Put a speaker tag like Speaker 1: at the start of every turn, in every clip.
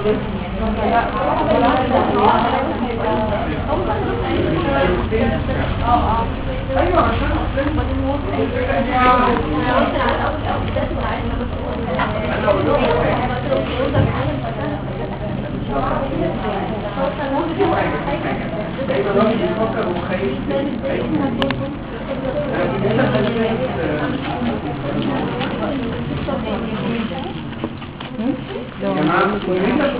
Speaker 1: ايوه عشان انا اقول لهم دايما الواحد بيفكر وخايف يا جماعه كلنا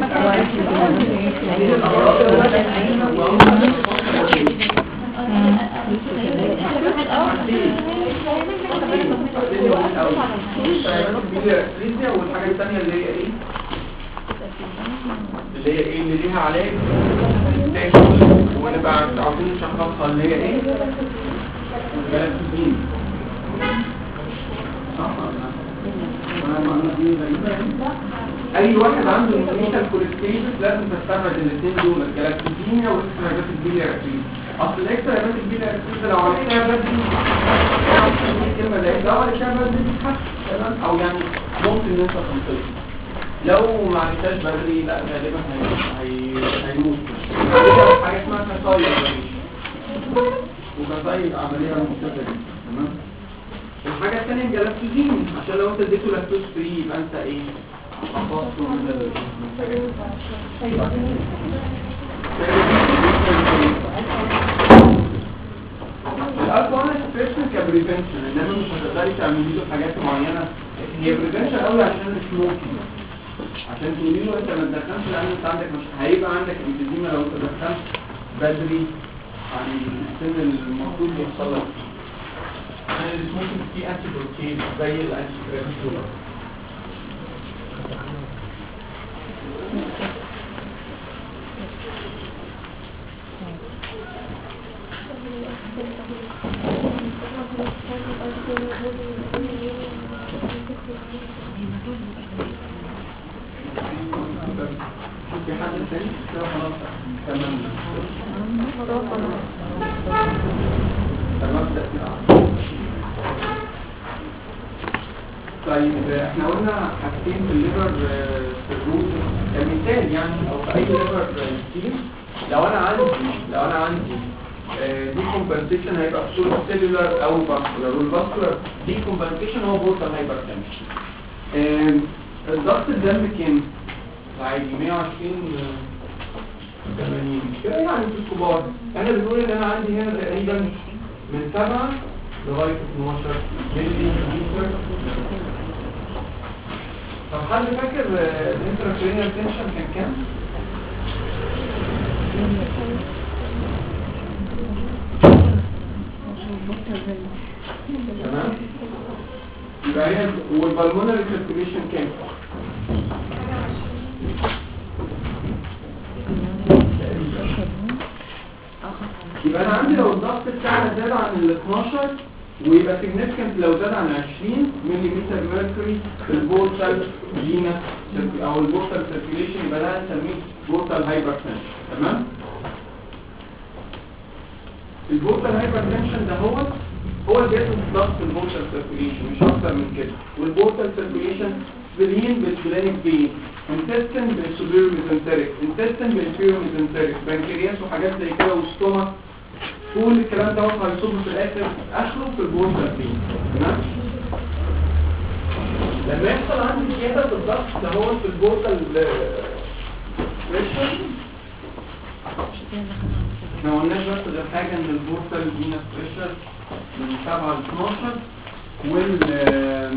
Speaker 1: والحاجه الثانيه اللي هي ايه اللي هي ايه اللي ليها علاج ونبقى عارفين نشخصها اللي هي ايه جلاكتوزين صح اي واحد عنده انفلاميشن كوليستيزس لازم تستبعد الاثنين دول الجلاكتوزينيا والاكسترا بيلياركتيز اصل الاكسترا بيلياركتيز لو عملتها بدري الكلمه دي لو عملتها بدري بتتحسن تمام او يعني ممكن ان انت تنقذها لو ما عملتهاش بدري لا غالبا هي- هي- هيموت حاجه اسمها كسايد وكسايد عمليه ممتازه جدا تمام الحاجه الثانيه الجلاكتوزين عشان لو انت اديته لاكتوز فري يبقى انت ايه خفضته من المنتجات الالكوهول سبريشن كبريفنشن انما مش هتقدري تعملي له حاجات معينه لكن هي بريفنشن قوي عشان السموكينج عشان تقولي له انت ما تدخنش لان انت عندك مش هيبقى عندك انفيزيما لو انت دخنت بدري عن السن المفروض يحصل لك عشان السموكينج فيه انتي بروتين زي الانتي بريفنشن في حد تاني كده خلاص تمام تمام تأثير طيب احنا قلنا حاجتين في الليفر آه، في الروت كمثال يعني او في اي ليفر ستيم لو انا عندي لو انا عندي دي كومبنسيشن هيبقى في صوره سيلولار او فاسكولار والفاسكولار دي كومبنسيشن هو بورتال هايبرتنشن الضغط الدم كام؟ عادي 120 80 كده يعني في الكبار انا بنقول ان انا عندي هنا تقريبا من 7 لغايه 12 ملي لتر طب حد فاكر الانتراكرينيال تنشن كان كام؟ تمام يبقى هي والبلمونري سيركيليشن كام؟ يبقى انا عندي لو الضغط بتاعنا زاد عن ال 12 ويبقى significant لو زاد عن 20 ملم ميركوري في البورتال فينس او البورتال سيركيليشن يبقى ده هنسميه بورتال هايبرتنشن تمام البورتال هايبرتنشن ده هو هو اللي بياخد ضغط البورتال سيركيليشن مش اكتر من كده والبورتال سيركيليشن سبلين بالسبلينيك فين انتستين بالسوبيريور ميزنتريك انتستين بالانفيريور ميزنتريك بنكرياس وحاجات زي كده وستومك كل الكلام ده هيصب في الاخر اخره في البورتال فين تمام لما يحصل عندي زياده في الضغط ده هو في البورتال بريشر احنا ما قلناش بس غير حاجه ان البورتال فينس بريشر من 7 ل 12 وال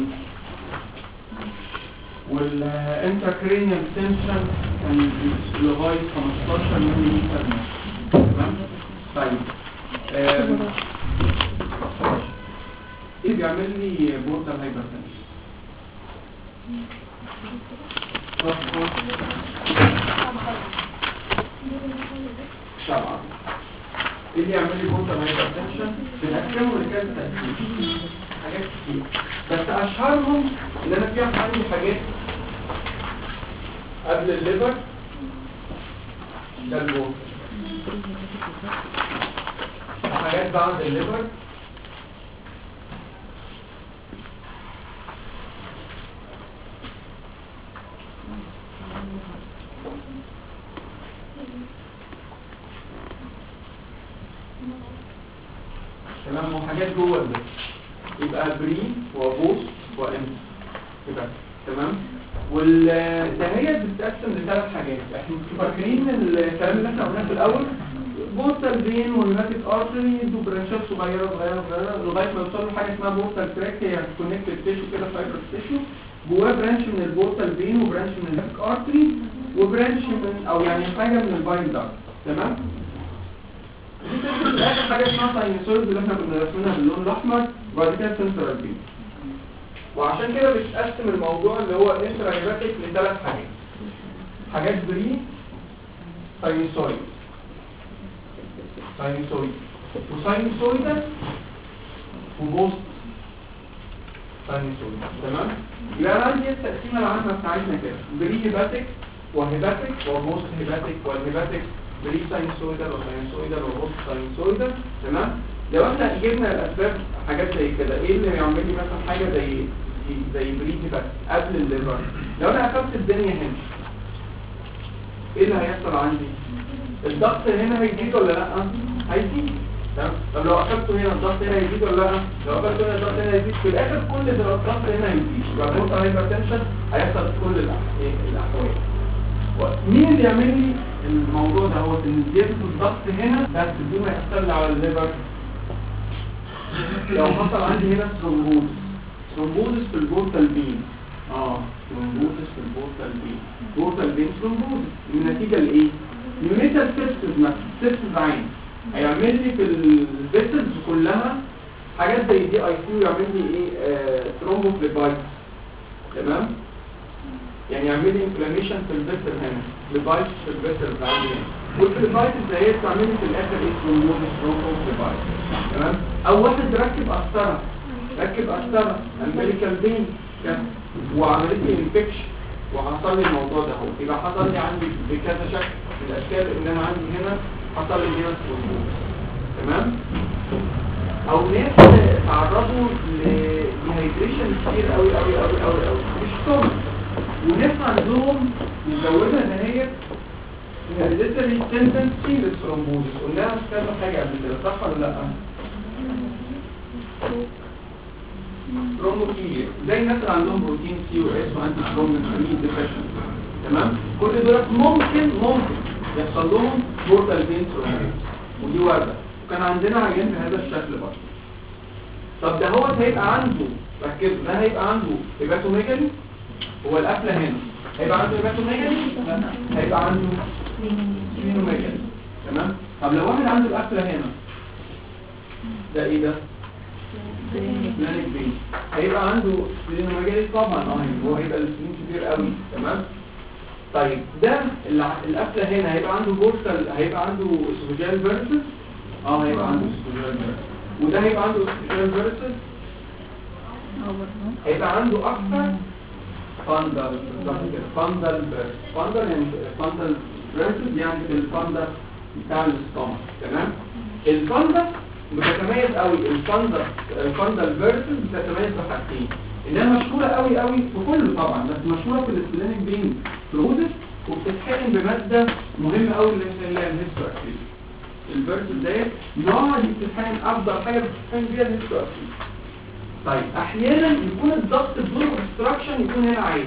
Speaker 1: والانتراكرينيال تنشن كان لغايه 15 ملي تمام طيب آم، ايه بيعمل لي بورتال هايبرتنشن سبعة ايه اللي يعمل لي بورتال هايبرتنشن بنقسمه لكذا تقسيم حاجات كتير بس اشهرهم ان انا في عندي حاجات قبل الليفر ده البورتال حاجات بعد الليفر تمام وحاجات جوه البس يبقى بري وبوست وانت كده تمام والدهية بتتقسم لثلاث حاجات احنا فاكرين الكلام اللي احنا قلناه في الاول بورتال فين والهيماتيك ارتري يدوا برانشات صغيره صغيره صغيره لغايه ما يوصلوا لحاجه اسمها بورتال تراك هي كونكتد تيشو كده فايبر تيشو جواه برانش من البورتال فين وبرانش من الهيماتيك ارتري وبرانش من او يعني حاجه من الباين دارت تمام دي تدخل في اخر حاجه اسمها ساينوسويد اللي احنا كنا راسمينها باللون الاحمر وبعد كده سنترال فين وعشان كده بتقسم الموضوع اللي هو انترايباتيك لثلاث حاجات حاجات بري ساينوسويد ساينوسويد وساينوسويدال وبوست ساينوسويد تمام يبقى انا عندي التقسيمه العامه بتاعتنا كده بري هيباتيك وهيباتيك وبوست هيباتيك والهيباتيك بري ساينوسويدال وساينوسويدال وبوست ساينوسويدال تمام لو احنا جبنا الاسباب حاجات زي كده ايه اللي يعمل لي مثلا حاجه زي زي بري هيباتيك قبل الليفر لو انا قفلت الدنيا هنا ايه اللي هيحصل عندي الضغط هنا هيزيد ولا لا هيزيد تمام طب لو اخدته هنا الضغط هنا هيزيد ولا لا لو اخدته هنا الضغط هنا هيزيد في الاخر كل ده الضغط هنا هيزيد يبقى النقطه هايبرتنشن هيحصل في كل الأح- إيه، الاحوال مين اللي يعمل لي الموضوع ده هو ان زياده الضغط هنا بس بدون ما يحصل لي على الليفر لو حصل عندي هنا ثرومبوز ثرومبوز في البورتال بين اه ثرومبوز في البورتال بين بورتال بين ثرومبوز النتيجه لايه نيونيتال سيستم مثلا سيستم عين هيعمل لي في الفيسلز كلها حاجات زي دي اي كيو يعمل لي ايه ثرومبوفليبايتس تمام يعني يعمل لي انفلاميشن في الفيسل هنا فليبايتس في الفيسل عندي هنا والفليبايتس ده هي بتعمل لي في الاخر ايه ثرومبوز ثرومبوفليبايتس تمام او واحد ركب قسطره ركب قسطره امريكان بين وعملت لي انفكشن وحصل لي الموضوع ده هو يبقى حصل لي عندي بكذا شكل من الاشكال ان انا عندي هنا حصل لي هنا ثرومبوز تمام او ناس تعرضوا لديهايدريشن كتير قوي قوي قوي قوي قوي مش طبعا وناس عندهم مزوده ان هي هيريديتري تندنسي للثرومبوزس قلناها في كذا حاجه قبل كده صح ولا لا؟ ثرومبوكيميا زي الناس اللي عندهم بروتين سي و اس وانتي ثرومبين امين ديفيشن تمام كل دول ممكن ممكن يحصل لهم بورتال فين ثرومبوز ودي وارده وكان عندنا عيان بهذا الشكل برضه طب ده هو هيبقى عنده ركزوا ده هيبقى عنده هيباتوميجالي هو القفله هنا هيبقى عنده هيباتوميجالي لا هيبقى عنده سبينوميجالي تمام طب لو واحد عنده القفله هنا ده ايه ده بلانك بين هيبقى عنده سبينوميجالي طبعا اه هو هيبقى السبين كبير قوي تمام طيب ده الع- القفله هنا هيبقى عنده بورتال هيبقى عنده اسوفيجال فيرسس اه هيبقى عنده اسوفيجال فيرسس وده هيبقى عنده اسوفيجال فيرسس هيبقى عنده اكثر فاندل بالظبط كده فاندل فاندل يعني فاندل فيرسس يعني في الفاندل بتاع الاستومك تمام الفاندل بتتميز قوي الفاندل الفاندل فيرسس بتتميز بحاجتين انها مشهوره قوي قوي في كله طبعا بس مشهوره في السبلينك بين فلوزس وبتتحقن بماده مهمه قوي اللي هي الهيستوكسيد الفيرسس ديت نوع دي بتتحقن افضل حاجه بتتحقن بيها الهيستوكسيد طيب احيانا يكون الضغط بدون obstruction يكون هنا عالي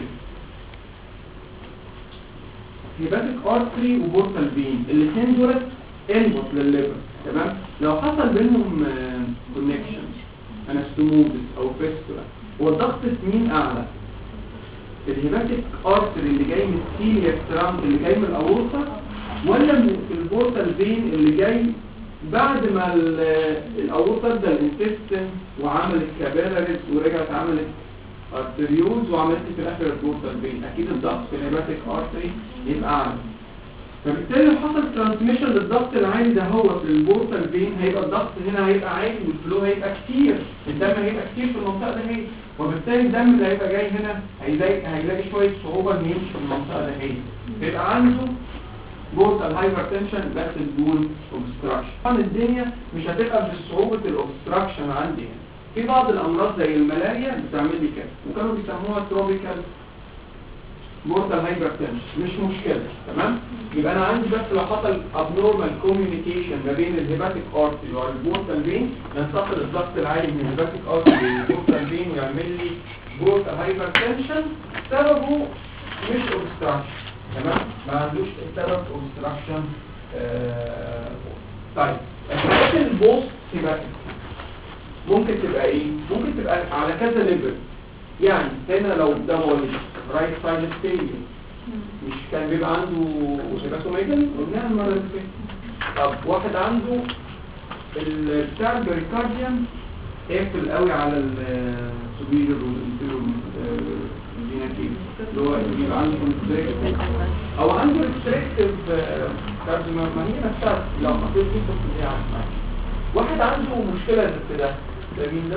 Speaker 1: هيباتيك ارتري وبورتال فين الاثنين دولت انبوت للليفر تمام لو حصل بينهم كونكشن انستموزس او فيستولا هو الضغط في مين اعلى الهيباتيك ارتري اللي جاي من السيليا ستراند اللي جاي من الاورطه ولا من البورتال فين اللي جاي بعد ما ال- الاورطه ادى الانتستين وعملت كابيلاريز ورجعت عملت ارتريوز وعملت في الاخر البورتال فين اكيد الضغط في الهيباتيك ارتري يبقى اعلى فبالتالي لو حصل ترانسميشن للضغط العالي ده هو في البورتال فين هيبقى الضغط هنا هيبقى عالي والفلو هيبقى كتير الدم هيبقى كتير في المنطقه ده هي وبالتالي الدم اللي هيبقى جاي هنا هيلاقي هيلاقي شويه صعوبه انه يمشي في المنطقه ده هي يبقى عنده بورتال هايبرتنشن بس بدون اوبستراكشن طبعا الدنيا مش هتبقى بصعوبه الاوبستراكشن عندي هنا في بعض الامراض زي الملاريا بتعمل لي كده وكانوا بيسموها تروبيكال بورتال هايبرتنشن مش مشكله تمام يبقى انا عندي بس لو حصل ابنورمال كوميونيكيشن ما بين الهيباتيك ارتري والبورتال فين ينتقل الضغط العالي من الهيباتيك ارتري للبورتال فين ويعمل لي بورتال هايبرتنشن سببه مش اوبستراكشن تمام ما عندوش سبب اوبستراكشن آه طيب الحاجات البوست هيباتيك ممكن تبقى ايه ممكن تبقى على كذا ليفل يعني هنا لو ده ولد رايت سايد ستيج مش كان بيبقى عنده هيباتوميجل قلناها المره اللي فاتت طب واحد عنده ال- بتاع البريكارديوم قافل قوي على السوبيريور والانتيريور فيناتيف اللي هو بيبقى عنده كونستريكتيف او عنده ريستريكتيف كارديوم ما هي نفسها لو حطيت فيه كنت دي عارف واحد عنده مشكله زي كده ده مين ده؟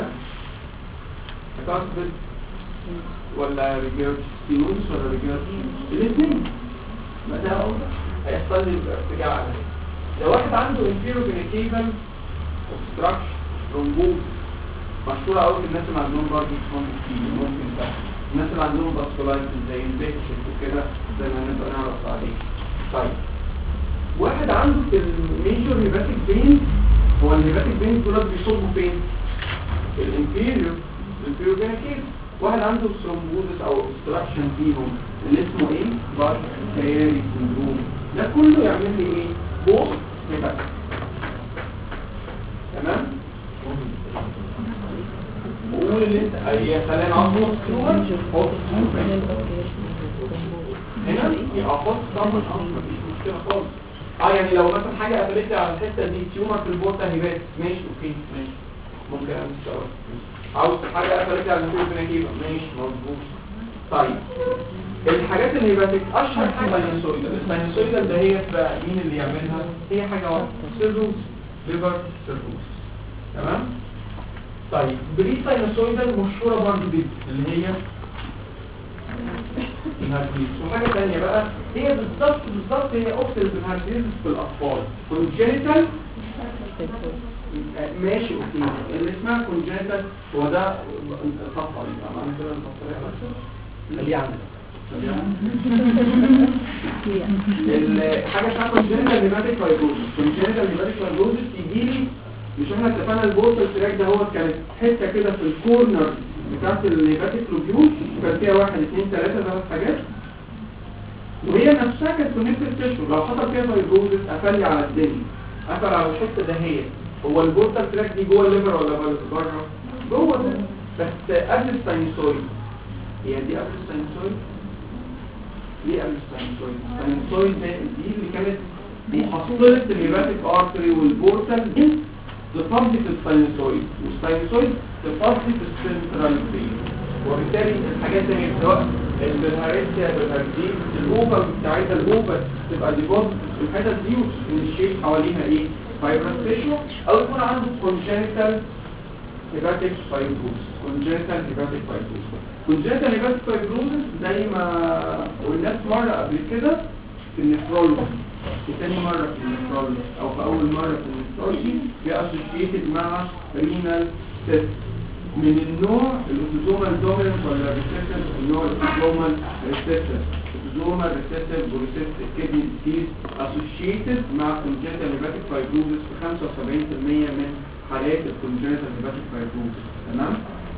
Speaker 1: كاسبت ولا ريجيرد ستينوس ولا ريجيرد الاثنين ما ده اوضح هيحصل لي ارتجاع على لو واحد عنده انفيرو فينيتيفال اوبستراكشن رومبوز مشهورة قوي في الناس اللي عندهم برضه كتير ممكن ده الناس اللي عندهم باسكولايتس زي البيكشن وكده زي ما نبقى نعرف عليه طيب واحد عنده في الميجور هيباتيك فين هو الهيباتيك فين دول بيصبوا فين؟ في الانفيريور الانفيريور فينيتيف واحد عنده ثرومبوزس او obstruction فيهم اللي اسمه ايه باش كياري سندروم ده كله يعمل لي ايه بوست هيباتيك تمام وقول اللي انت اي خلينا نعرف حط هنا يبقى حط طبعا اه مفيش مشكله خالص اه يعني لو مثلا حاجه قفلت لي على الحته دي تيومر في البورتا هيبات ماشي اوكي ماشي ممكن امشي عاوز حاجه قفلت لي على النتيجه الفينيكيبه ماشي مظبوط طيب الحاجات اللي هيباتيك اشهر حاجه الساينسويدال الساينسويدال ده هي بقى مين اللي يعملها هي حاجه واحده سيروس ليفر سيروس تمام طيب بري ساينسويدال مشهوره برضه جدا اللي هي الهارتيز وحاجه ثانيه بقى هي بالظبط بالظبط هي اوكسيد الهارتيز في الاطفال كونجنتال ماشي اوكي اللي اسمها كونجنتال هو ده الصفحه دي معنى كده الصفحه اللي يعني الحاجه اسمها كونجنتال هيباتيك فايبروزس كونجنتال هيباتيك فايبروزس يجي لي مش احنا اتفقنا البورتال تراك ده هو كانت حته كده في الكورنر بتاعت الهيباتيك لوبيول كان فيها واحد اثنين ثلاثه ثلاث حاجات وهي نفسها كانت كونكتد تيشو لو حصل فيها فايبروزس قفل لي على الدنيا قفل على الحته ده هي هو البورتال تراك دي جوه الليفر ولا بره جوه ده بس قبل الساينسويد هي دي قبل الساينسويد ليه قبل الساينسويد الساينسويد دي اللي كانت محصلة الهيباتيك ارتري والبورتال دي تفضي في الساينسويد والساينسويد تفضي في السنترال فين وبالتالي الحاجات دي سواء الهاريسيا بالهارسيس الاوفر بتاعتها الاوفر تبقى ديبوزيت في الحتت دي والشيب حواليها ايه فايبرس تيشو او يكون عنده كونجنتال هيباتيك فايبروز كونجنتال هيباتيك فايبروز كونجنتال هيباتيك فايبروز زي ما قلنا مرة قبل كده في النفرولوجي في تاني مرة في النفرولوجي او في اول مرة في النفرولوجي بيأسوشيتد مع رينال سيست من النوع الاوتوزومال دوميننت ولا ريسيسيف النوع الاوتوزومال ريسيسيف الاوتوزومال ريسيسيف وريسيسيف كيدني ديزيز اسوشيتد مع كونجنتال هيباتيك فايبروزس في 75% من حالات الكونجنتال هيباتيك فايبروزس تمام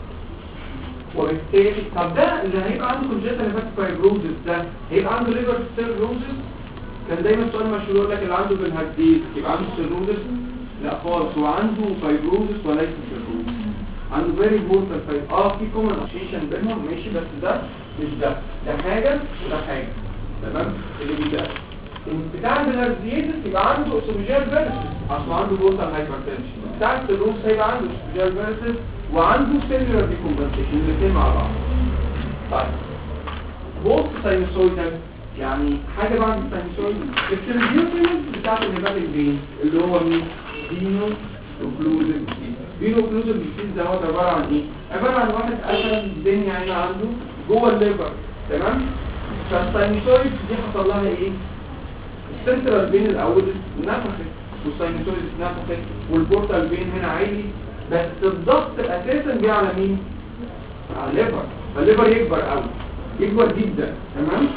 Speaker 1: وبالتالي طب ده اللي هيبقى عنده كونجنتال هيباتيك فايبروزس ده هيبقى عنده ليفر سيروزس كان دايما السؤال مشهور يقول لك اللي عنده بالهارديز يبقى عنده سيروزس لا خالص هو عنده فايبروزس وليس سيروزس عنده فيري بورتال فايب اه في كومن اسوشيشن بينهم ماشي بس ده مش ده ده حاجه وده حاجه تمام اللي بيبقى بتاع الهارديز يبقى عنده اسوفيجيال فيرسس اصل عنده بورتال هايبرتنشن بتاع السيروز هيبقى عنده اسوفيجيال فيرسس وعنده سيلولار ديكومبنسيشن الاثنين مع بعض طيب بوست ساينوسويدال يعني حاجة بعد الساينوسويدال التربيوتين بتاعت الهيباتيك فين اللي هو مين دينو اوكلوزيف دينو اوكلوزيف ديزيز ده هو عبارة عن ايه عبارة عن واحد قفل الدنيا هنا عنده جوه الليفر تمام فالساينوسويد دي حصل لها ايه السنترال بين الاول نفخت والساينوسويد اتنفخت والبورتال بين هنا عالي بس الضغط اساسا جه على مين على الليفر فالليفر يكبر قوي يكبر جدا تمام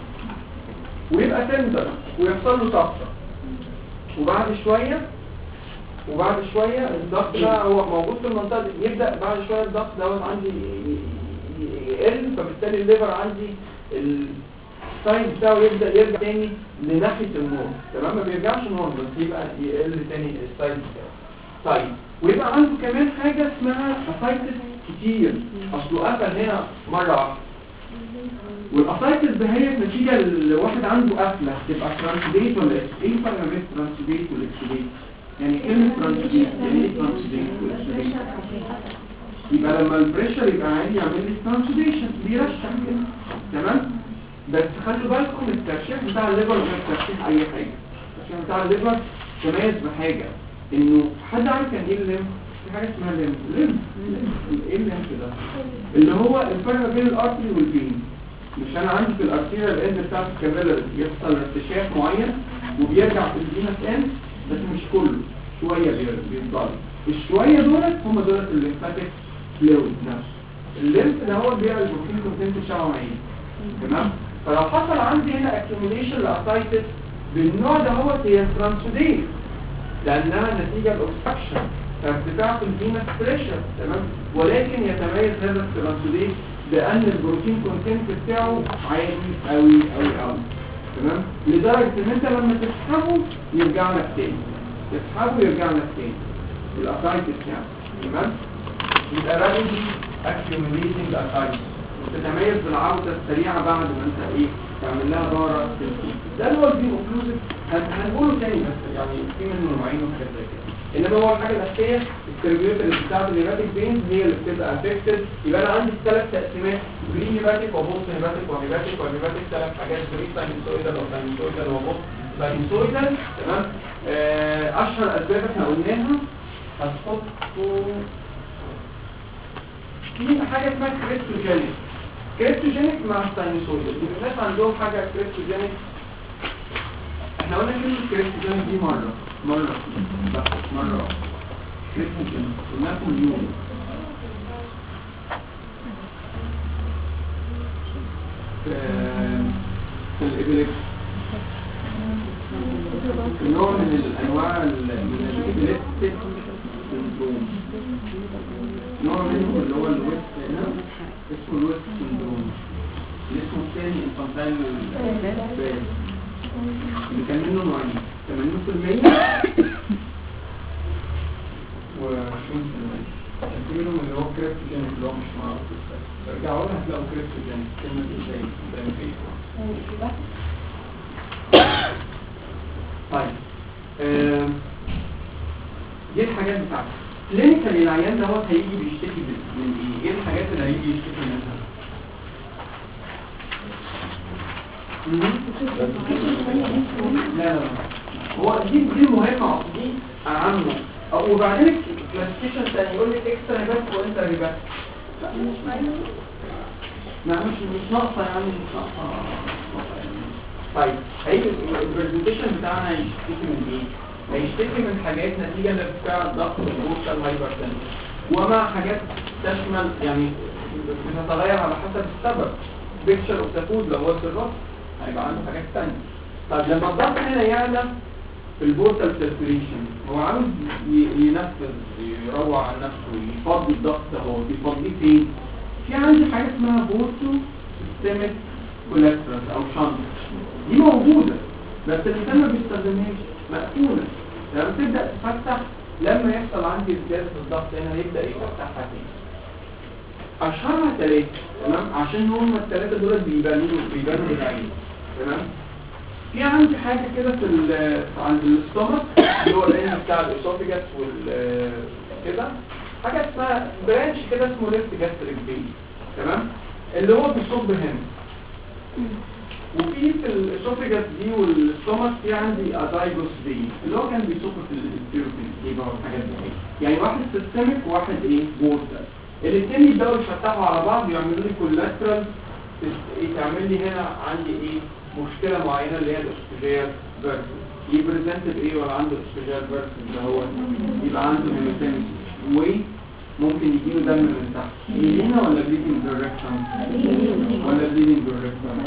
Speaker 1: ويبقى تندر ويحصل له طفره وبعد شويه وبعد شويه الضغط ده هو موجود في المنطقه دي يبدا بعد شويه الضغط دوت عندي ي- ي- يقل فبالتالي الليفر عندي السايز بتاعه يبدا يرجع تاني لناحيه النور تمام ما بيرجعش نور بس يبقى يقل تاني السايز بتاعه طيب ويبقى عنده كمان حاجه اسمها اسايتس كتير اصله قفل هنا مره واحده والاسايتس ده هي نتيجه لواحد عنده قفله تبقى ترانسديت ولا إكس؟ ايه الفرق ما بين الترانسديت والاكسديت يعني كلمه ترانسديت يعني ايه ترانسديت والاكسديت يبقى لما البريشر يبقى عالي يعمل لي ترانسديشن بيرشح كده تمام بس خلوا بالكم الترشيح بتاع الليفر غير ترشيح اي حاجه الترشيح بتاع الليفر تميز بحاجه انه حد عارف يعني ايه الليمف في حاجه اسمها ليمف ليمف ايه الليمف ده اللي هو الفرق ما بين الارتري والفين مش انا عندي في الارتيريا الاند بتاعت الكابيلر يحصل ارتشاح معين وبيرجع في الفينس اند بس مش كله شويه بي- بيفضل الشويه دولت هم دولت الليمفاتيك فلويد نفسه الليمف ده هو اللي بيبقى البروتين كونتنت بتاعه عالي تمام فلو حصل عندي هنا اكيوميليشن لاسايتس بالنوع ده هو هي ترانسوديت لانها نتيجه الاوبستراكشن فارتفاع في الفينس بريشر تمام ولكن يتميز هذا الترانسوديت بان البروتين كونتنت بتاعه عالي قوي قوي قوي تمام لدرجه ان انت لما تسحبه يرجع لك تاني تسحبه يرجع لك تاني الاسايتس يعني تمام يبقى رابيدلي accumulating اسايتس وتتميز بالعودة السريعة بعد ما انت ايه تعمل لها دورة تلقيح ده اللي هو البي اوكلوزيف هنقوله تاني بس يعني في منه نوعين وحاجات زي كده انما هو الحاجة الاساسية التربيوت اللي بتاعت الهيباتيك بينز هي اللي بتبقى افكتد يبقى انا عندي ثلاث تقسيمات بري هيباتيك وبوست هيباتيك وهيباتيك وهيباتيك ثلاث حاجات بري ساينسويدال وساينسويدال وبوست ساينسويدال تمام آه، اشهر اسباب احنا قلناها هتحطوا في حاجة اسمها كريستوجينيك كريستوجينيك مع الساينوسويدال يبقى الناس عندهم حاجة كريستوجينيك احنا قلنا كلمة كريستوجينيك دي مرة مرة بس مرة واحدة. كريستوجينيك قلناها في اليوم في في الإبليكس نوع من الأنواع ال- من الإبليكتيك سندروم نوع منهم اللي هو الويست هنا اسمه الويست سندروم الاسم الثاني انفانتايل باد اللي كان منه نوعين 80% و 20% كان في منهم اللي هو كريبتوجينيك اللي هو مش معروف لسه ارجعوا لها هتلاقوا كريبتوجينيك كلمة ازاي قدام فيسبوك طيب آم، دي الحاجات بتاعته كلينيكال العيان دوت هيجي بيشتكي من من ايه؟ ايه الحاجات اللي هيجي يشتكي منها؟ مم؟ لا لا لا هو دي دي المهمة دي أهمه أو وبعدين الكلاسيفيكيشن تاني يقول لك اكسترا ريبات وانترا ريبات لا مش مش ناقصة يعني مش ناقصة طيب هيجي البرزنتيشن بتاعنا هيشتكي من ايه؟ هيشتكي من حاجات نتيجة لارتفاع الضغط والبوستر هايبرتنشن ومع حاجات تشمل يعني بتتغير على حسب السبب بيكتشر اوف ذا فود لو هو سيروس هيبقى عنده حاجات تانية طب لما الضغط هنا يعلى في البورتال سيركيليشن هو عاوز ي- ينفذ يروع عن نفسه يفضي الضغط ده هو بيفضيه فين؟ في عندي حاجة اسمها بورتو سيستميك كولاترال او شنط دي موجودة بس الإنسان ما بيستخدمهاش مقفولة لما تبدأ تفتح لما يحصل عندي زيادة الضغط هنا يبدأ يفتحها تاني أشهرها ثلاثة تمام عشان هم الثلاثة دول بيبانوا بيبانوا بالعين تمام في عندي حاجة كده في ال- عند الاستومك اللي هو العين بتاع الاسوفيجاس وال كده حاجة اسمها برانش كده اسمه ليفت جاستريك بين تمام اللي هو بيصب هنا وفي في الاسوفيجاس دي والاستومك في عندي ادايجوس بين اللي هو كان بيصب في الانتيروبين دي بقى والحاجات دي يعني واحد سيستميك وواحد ايه بورتال الاثنين يبداوا يفتحوا على بعض يعملوا لي كولاترال تعمل لي هنا عندي ايه مشكلة معينة اللي هي الاستجيال فيرس يبريزنت بايه ولا عنده استجيال فيرس اللي هو يبقى عنده هيموتيمس و ممكن يجيله دم من تحت يمينة ولا بليدنج دايركشن ولا بليدنج دايركشن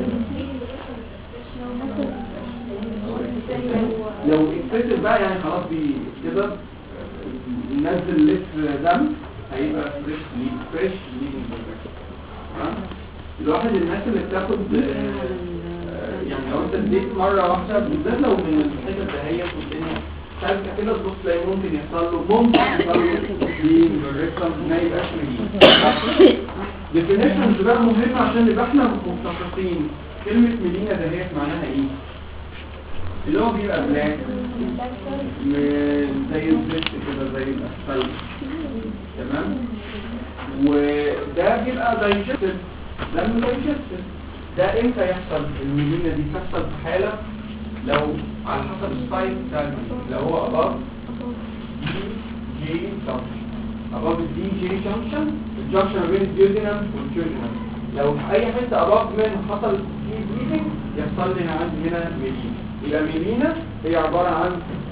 Speaker 1: لو اكتسب بقى يعني خلاص بي كده نزل لتر دم هيبقى فريش ليد فريش ليدنج دايركشن تمام الواحد الناس اللي بتاخد آه، يعني لو انت اديت مره واحده بالذات لو من الحته دهيت والدنيا سالكه كده تبص تلاقي ممكن يحصل له ممكن يحصل له لين بالريكتم ما يبقاش مليين ديفينيشنز بقى مهمه عشان نبقى احنا متفقين كلمه ملينا دهيت معناها ايه؟ اللي هو بيبقى بلاك م- زي الزفت كده زي الاسفلت تمام وده بيبقى دايجستد لما دايجستد ده امتى يحصل الميلينا دي تحصل في حاله لو على حسب السايز بتاع الميلينا لو هو above دي جي junction above الدي جي junction الجنكشن ما بين الديودينم والجيودينم لو في اي حته above من حصل فيه bleeding يحصل لنا عندي هنا ميلينا يبقى ميلينا هي عباره عن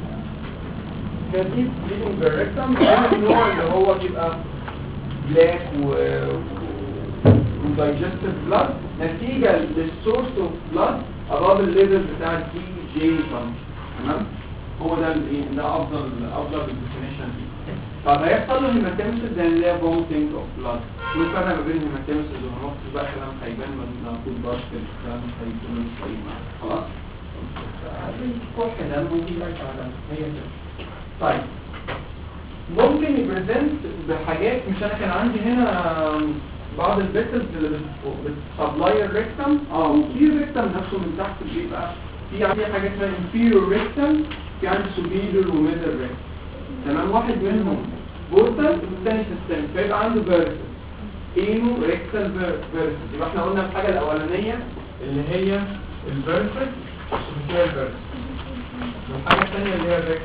Speaker 1: كثيف bleeding بالريكتم ده النوع اللي هو بيبقى بلاك و digestive blood نتيجة للسورس اوف blood above الليفل بتاع الدي جي تمام هو ده الايه ده افضل افضل الديفينيشن دي طب هيحصل له هيماتيمسيس زي اللي هي vomiting of blood والفرق ما بين الهيماتيمسيس والهيموكسيس بقى كلام هيبان من ناخد باش الكلام هيكون مش هيبان خلاص كح ده ممكن يرجع دم هي كده طيب ممكن يبريزنت بحاجات مش انا كان عندي هنا بعض الفيتلز اللي بتسبلاي الريكتم اه وفي الريكتم نفسه من تحت بيبقى في عندي حاجه اسمها inferior rectum في عندي superior وميدل rectum تمام واحد منهم بورتال والثاني سيستم فيبقى عنده فيرسس اينو ريكتال فيرسس يبقى احنا قلنا الحاجه الاولانيه اللي هي الفيرسس وفيها الفيرسس والحاجه الثانيه اللي هي الريكتال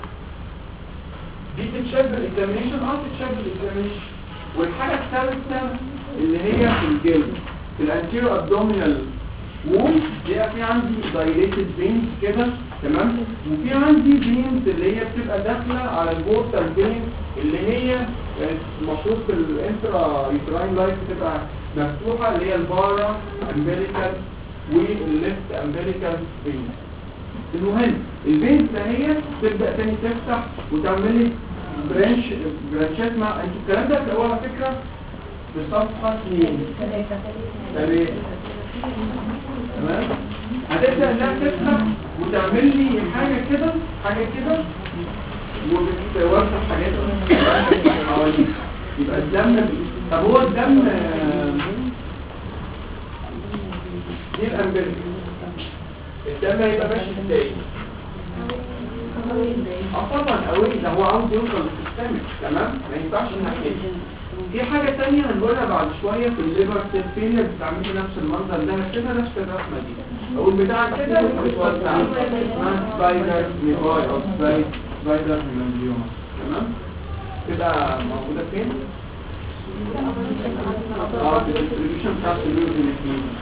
Speaker 1: دي تتشاف بالاكزامينشن اه تتشاف بالاكزامينشن والحاجه الثالثه اللي هي في الجلد في الانتيرو ابدومينال وول بيبقى في عندي دايليتد فينز كده تمام وفي عندي فينز اللي هي بتبقى داخله على البورتال فين اللي هي المفروض في الانترا يوتراين لايف بتبقى مفتوحه اللي هي البارا امبيريكال والليفت امبيريكال فين المهم الفينز ده هي تبدا تاني تفتح وتعمل لي برانش برانشات مع انتوا الكلام ده اللي هو على فكره في صفحه 2 ثلاثه تمام هتبدا انها تفتح وتعمل لي حاجه كده حاجه كده وبتوسع حاجات حواليك يبقى الدم طب هو الدم آه، دي الامبيريك الدم هيبقى ماشي ازاي اه طبعا قوي ده هو عاوز يوصل للسيستم تمام ما ينفعش الناحيه في حاجه ثانيه هنقولها بعد شويه في الليفر سيل فيلر بتعمل نفس المنظر ده هكتبها نفس الرسمه دي اقول بتاع كده بتوزع اسمها سبايدر نيفاي او سبايد سبايدر هيمانجيوما تمام تبقى موجوده فين؟ اه في الديستريبيوشن بتاع السلوك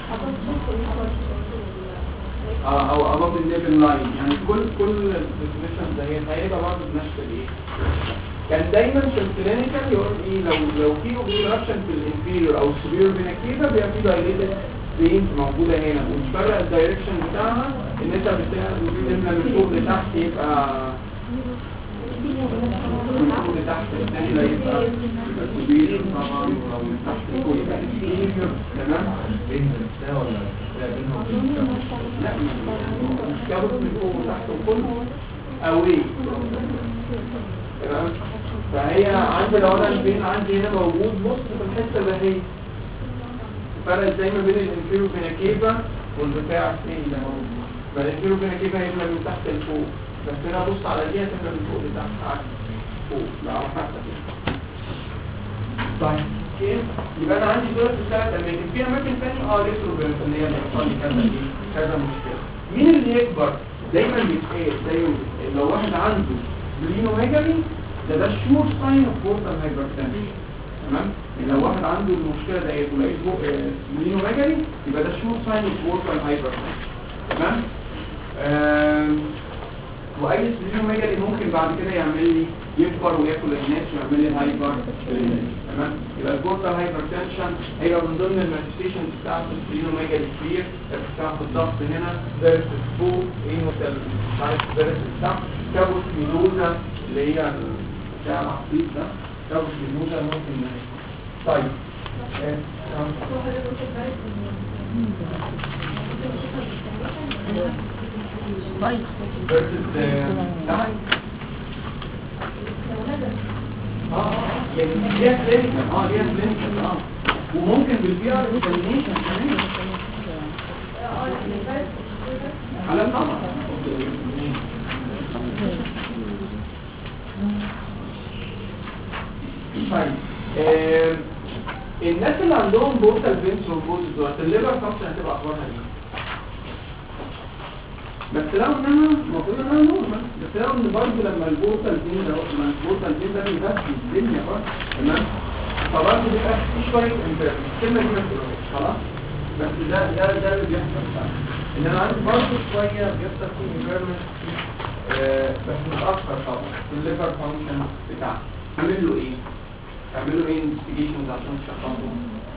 Speaker 1: اه او above the level line يعني كل كل الديفينيشن ده هي هيبقى برضه بنفس الايه كان دايما في الكلينيكال يقول ايه لو لو في اوبستراكشن في الانفيريور او السوبيريور فينا كيفا بيبقى في دايليتد فين موجوده هنا ومفرق الدايركشن بتاعها ان انت بتملى من فوق لتحت يبقى من فوق لتحت الثاني لا يبقى يبقى سوبيريور طبعا ولو من تحت لفوق يبقى انفيريور تمام لا مش كابوس من فوق وتحت وكله اوي تمام فهي عندي لو انا البين عندي هنا موجود نص في الحته ده هي الفرق ازاي ما بين الانفيرو فيناكيفا والبتاع الثاني ده هو فالانفيرو فيناكيفا هيبقى من تحت لفوق بس هنا بص على دي هتبقى من فوق لتحت عكس فوق لا على حسب طيب كيف يبقى انا عندي دول في ثلاث اماكن في اماكن ثانيه اه ريترو اللي هي بيحصل لي كذا ايه كذا مشكله مين اللي يكبر دايما بيتقال زي لو واحد عنده بلينوميجالي ده ده شور ساين اوف بورتال هايبرتنشن تمام يعني لو واحد عنده المشكله ديت ولقيت بلينوميجالي يبقى ده شور ساين اوف بورتال هايبرتنشن تمام آم، واي بلينوميجالي ممكن بعد وبعد كده يعمل لي يكبر وياكل الناس ويعمل لي هايبر تمام يبقى البورتال هايبر تنشن هيبقى من ضمن المانيفستيشنز بتاعت السبلينوميجالي كبير بتاعت الضغط هنا فيرسس فوق رينوتال مايس فيرسس تحت كابوس ميدوزا اللي هي بتاع العصيب ده كابوس ميدوزا ممكن نهي. طيب آه، آه. versus آه، تحت اه اه يعني ليها كلينيكال اه ليها كلينيكال اه وممكن بالبي ار اكزامينيشن كمان على طبعا طيب آه، الناس اللي عندهم بورتال فين ثرومبوزيس دولت الليفر فانكشن هتبقى اخبارها ايه؟ بس لو انها المفروض انها نورمال بس لو ان برضه لما البورتال فين ده لما البورتال فين ده بيغذي الدنيا برضه تمام فبرضه بيبقى في شويه امبيرمنت الكلمه دي ما تقولهاش خلاص بس ده ده ده اللي بيحصل فعلا ان انا عندي برضه شويه بيحصل في امبيرمنت بس متاخر طبعا في الليفر فانكشن بتاعته اعمل له ايه؟ اعمل له ايه انفستيجيشنز عشان تشخصه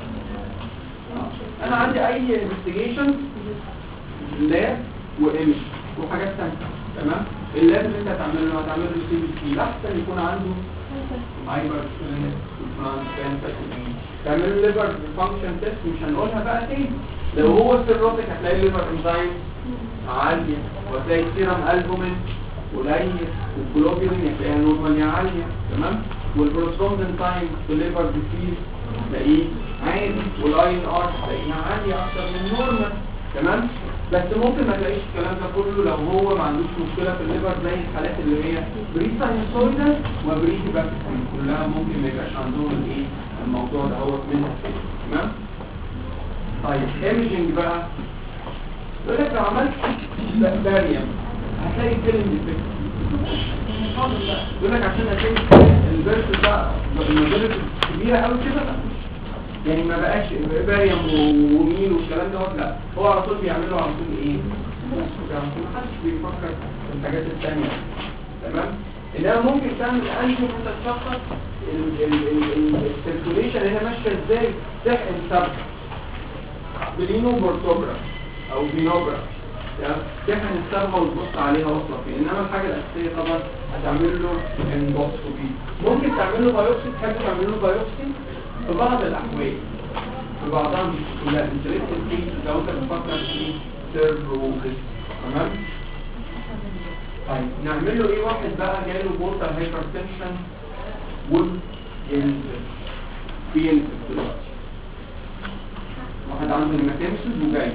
Speaker 1: انا عندي اي انفستيجيشن لاب وايمج وحاجات ثانيه تمام اللاب اللي انت هتعمله له هتعمل له سي بي سي احسن يكون عنده هايبر يكون عنده كانسر تعمل له ليفر فانكشن تيست مش هنقولها بقى تاني لو هو سيروتك هتلاقي الليفر انزيم عاليه وهتلاقي السيرم البومين قليل والجلوبولين هتلاقيها نورمالي عاليه تمام والبروستوندين تايم في الليفر ديسيز تلاقيه عالي والاي ان ار تلاقيها عاليه اكتر من نورمال تمام بس ممكن ما تلاقيش الكلام ده كله لو هو ما عندوش مشكله في الليفر زي الحالات اللي هي بري ساينسويدال وبري باكتيريا كلها ممكن ما يبقاش عندهم الايه الموضوع ده هو منها كده تمام طيب ايمجنج بقى يقول لك لو عملت باريوم هتلاقي فيلم ديفكت يقول لك عشان هتلاقي البرس ده المدرس كبيره قوي كده لا يعني ما بقاش باريوم وميل والكلام ده لا هو على طول بيعملوا على طول ايه يعني محدش بيفكر في الحاجات الثانيه تمام انما ممكن تعمل انجو وانت تشخص السيركوليشن هنا ماشيه ازاي تحقن سبب بلينو بورتوجراف او بينوجراف تمام تحقن السبب وتبص عليها واصله فين انما الحاجه الاساسيه طبعا هتعمل له اندوسكوبي ممكن تعمل له بايوبسي تحب تعمل له بايوبسي في بعض الاحوال في بعضها مش كلها انت لسه في لو انت بتفكر في سيرفر تمام طيب نعمل له ايه واحد بقى جاله بورتال هايبرتنشن وينزل بينزل دلوقتي واحد عنده هيماتيمسيس وجاي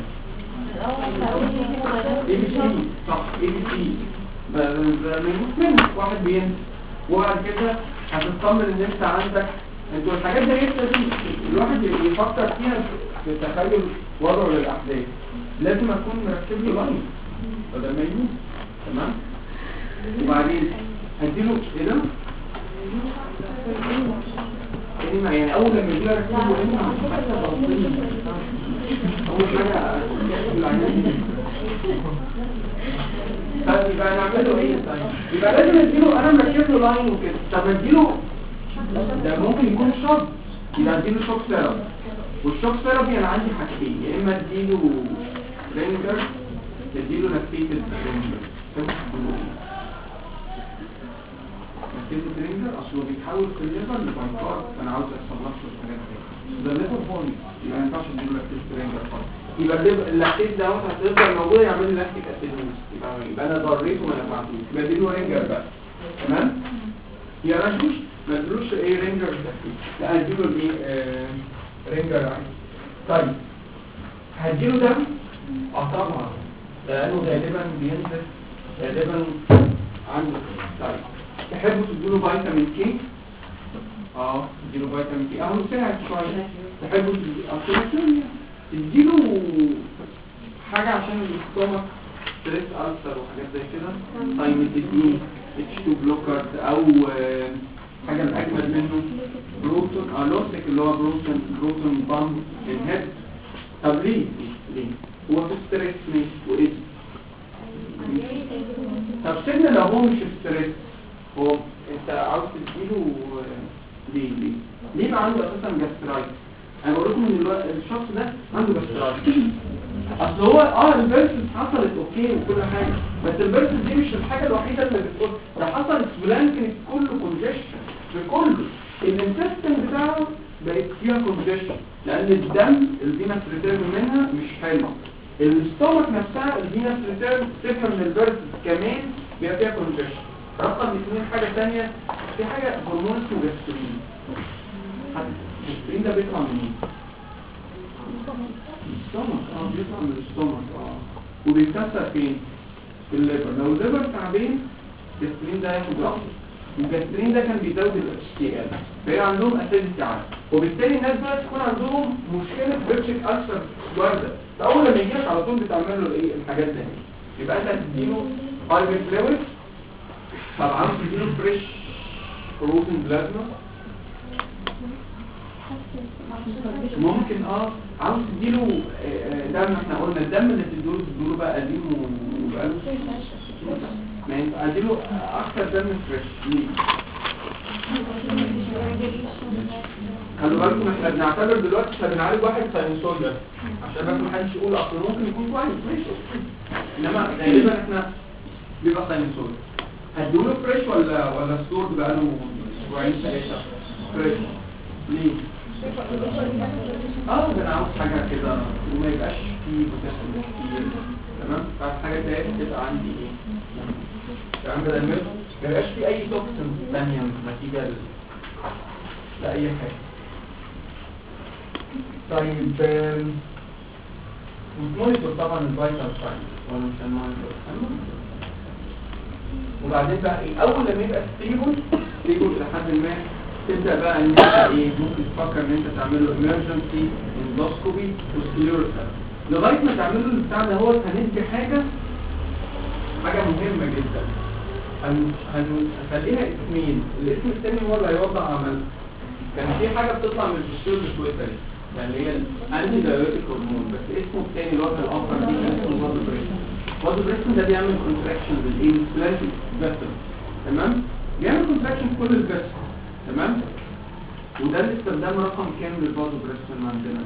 Speaker 1: اي بي سي صح اي بي سي من واحد بينزل وبعد كده هتطمن ان انت عندك انتوا الحاجات دي لسه دي الواحد يفكر فيها في تخيل وضعه للاحداث لازم اكون مركب له لاين بدل ما يموت تمام وبعدين هديله ايه ده يعني ما- يعني اول لما يجي لك ركبه هنا مش حتى بسيط اول حاجه يحسب العيان طيب يبقى نعمل له ايه طيب يبقى لازم اديله انا مركب له لاين وكده طب اديله ده ممكن يكون شوك يبقى اديله شوك ثيرابي والشوك ثيرابي انا عندي حاجتين يا اما اديله رينجر تديله نفسيه الرينجر نفسيه الرينجر اصله بيتحول في الليفر لبنكار فانا عاوز يحصل نفس الحاجات دي ده الليفر فوني يبقى ما ينفعش اديله لاكتيك رينجر خالص يبقى الليفر- اللاكتيك ده مثلا هتفضل موجوده يعمل لي لاكتيك اسيدوز يبقى يبقى انا ضريته ما نفعتوش يبقى اديله رينجر بقى تمام يا رجل ما تدلوش ايه رينجر تحكي لا هديله الايه آه، رينجر عادي طيب هديله دم اه طبعا لانه غالبا بينزل غالبا عنده طيب تحبوا تديله فيتامين كي اه تديله فيتامين كي اهو ساعد شويه تحبوا تديله اصل تديله حاجه عشان الاستومك ستريس ألسر وحاجات زي كده تايميتيدين اتش 2 بلوكر او آه، حاجه الاجمل منه بروتون اه لوسك اللي هو بروتون بروتون بامب انهبت طب ليه ليه هو في ستريس ماشي وايه طب سيبنا لو هو مش في ستريس هو انت عاوز تديله آه، ليه ليه ليه بقى عنده اساسا جاسترايت انا بقول لكم ان الو- الشخص ده عنده جاسترايت اصل هو اه البيرسز حصلت اوكي وكل حاجه بس البيرسز دي مش الحاجه الوحيده اللي بتقول ده حصلت بلانكنت كله كونجيشن في كله الانتستين بتاعه بقت فيها كونجيشن لان الدم الفينس ريتيرن منها مش حلو الاستومك نفسها الفينس ريتيرن تفهم من البيرسز كمان بيبقى فيها كونجيشن رقم اثنين حاجه ثانيه في حاجه هرمون اسمه جاسترين الجاسترين ده بيطلع منين؟ الستومك اه بيطلع من الستومك اه وبيتكسر فين في الليفر لو الليفر تعبان الجاسترين ده ياخد راحته الجاسترين ده كان بيزود الاتش تي ال فهي عندهم اسيدتي عالي وبالتالي الناس بقى تكون عندهم مشكله بيرشك اكثر وارده فاول لما يجيلك على طول بتعمل له ايه الحاجات دي يبقى انت هتديله هايبر فلويد طب عاوز تديله فريش فروزن بلازما ممكن اه عاوز تديله آه، آه، دم احنا قلنا الدم اللي بتديله بتديله بقى قديم وبقاله ما ينفع اديله اكتر دم فريش ليه؟ خلوا بالكم احنا بنعتبر دلوقتي احنا بنعالج واحد ساينسوليا عشان بس ما حدش يقول اصل ممكن يكون كويس ماشي انما غالبا احنا بيبقى ساينسوليا هتديله فريش ولا ولا ستور بقاله اسبوعين ثلاثه فريش ليه؟ اه ده انا عاوز حاجه كده وما يبقاش فيه بوتاسيوم كتير تمام فالحاجه دي تبقى عندي ايه تمام بدل ما ما يبقاش فيه اي توكسين ثانيه نتيجه ل- لاي حاجه طيب آم، وتمونيتور طبعا الفيتال ساين ولا مش هنمونيتور هنمونيتور. وبعدين بقى ايه اول لما يبقى ستيبل ستيبل لحد ما تبدا بقى ان انت ايه ممكن تفكر ان انت تعمل له emergency endoscopy وسكليروسا لغايه ما تعمل له البتاع ده هو هندي حاجه حاجه مهمه جدا هن- هن- هنخليها اسمين الاسم الثاني هو اللي هيوضح عمل كان في حاجه بتطلع من الفيستول بتويتري يعني اللي هي الانتي دايوريتيك هرمون بس اسمه الثاني اللي هو في الافر دي كان اسمه بادو بريشن بادو بريشن ده بيعمل كونتراكشن بالايه سبلانتيك فيسل تمام بيعمل كونتراكشن في كل الفيسل تمام وده الاستخدام رقم كام للبادو بريشن عندنا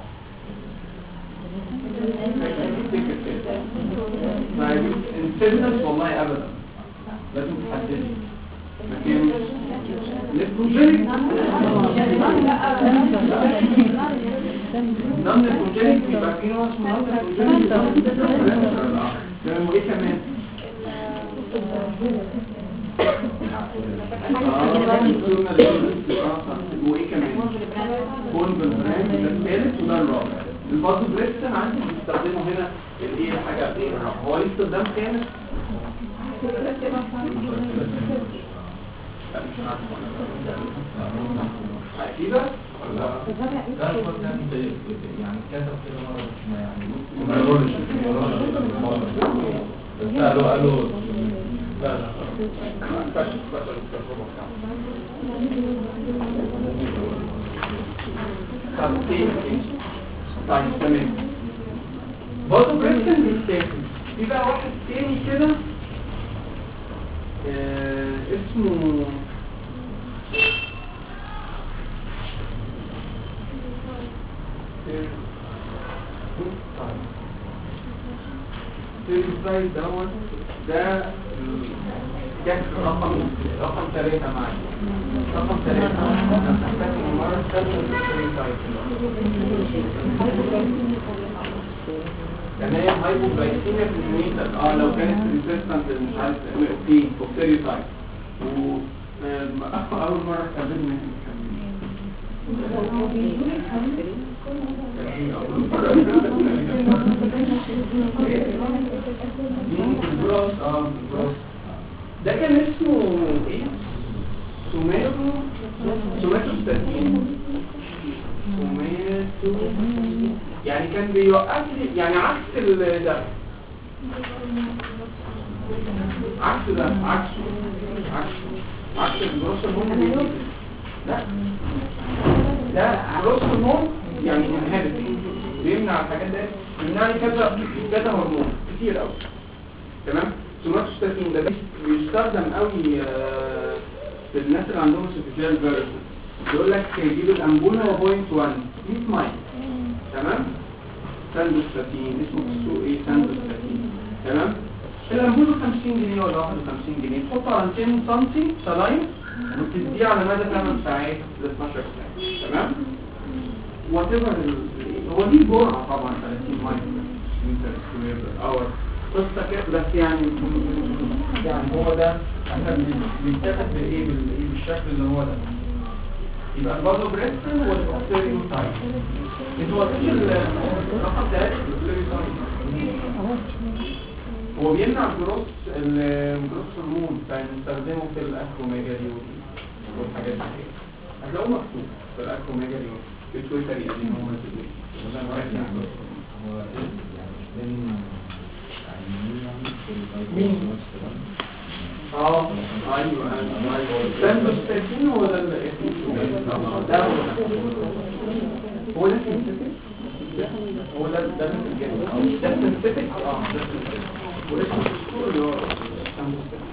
Speaker 1: تفتكر كده طيب انسيدنس والله ابدا لازم تحددي مكان نيتروجينيك ضمن البروجينيك يبقى في نوع اسمه نيتروجينيك وايه كمان وايه كمان بون بالبران ده الثالث وده الرابع البازو بريكسن عندي بنستخدمه هنا الايه الحاجه ايه الرابع هو ليه استخدام خامس لا مش عارف كده ولا
Speaker 2: ده هو كان يعني كتب كده مرة بس ما يعني
Speaker 1: ما يقولش.
Speaker 2: بس قالوا قالوا
Speaker 1: لا لا ما ينفعش تستخدم التجربة بتاعته. طب ايه ايه طيب تمام برضه بريستن بيتاكل في بقى واحد تاني كده آه اسمه سيرفاي دوت ده جاك رقم رقم ثلاثة معايا رقم ثلاثة أنا محتاج المرة الثالثة سيرفاي يعني هي هايبوغلايسيميا في الميتر اه لو كانت ريزيستنت مش عارف اوكي اوكسيريفاي و آه، اول مرة قابلنا الجروس اه الجروس ده كان اسمه ايه سوماتو سوماتو ستاتين سوماتو يعني كان بيوقف لي يعني عكس ال ده عكس ده عكسه عكسه عكس الجروس هرمون لا لا جروس هرمون يعني انهبت بيمنع الحاجات دي بيمنع لي كذا كذا هرمون كتير قوي تمام سوماتوستاتين ده بيس- بيستخدم قوي آه، في الناس اللي عندهم سوفيجيال فيروس يقول لك جيب الانبوله وبوينت 1 100 مايل تمام ساندوستاتين اسمه في السوق ايه ساندوستاتين تمام الانبوله 50 جنيه ولا 51 جنيه تحطه على 200 سم سلاين وتديه على مدى 8 ساعات ل 12 ساعه تمام وات ايفر هو دي جرعه طبعا 30 مايل متر سكوير اور قصه كده بس يعني يعني هو ده عشان بيتاخد بالايه بالايه بالشكل اللي هو ده يبقى البازو بريستن والاوكسيريو تايب انتوا واخدين الرقم ده الاوكسيريو تايب هو بيمنع الجروس الجروس هرمون فنستخدمه في الاكروميجالي والحاجات دي هتلاقوه مكتوب في الاكروميجالي في تويتر يعني هو مكتوب
Speaker 2: هو ايه يعني مش بين عينين يعني في البيت
Speaker 1: مين؟ اه ايوه ايوه ساندوستاتين هو ده اللي اسمه ده هو ده هو ده سينثيتك هو ده ده الجهاز ده سينثيتك اه ده سينثيتك واسمه الدكتور اللي هو ساندوستاتين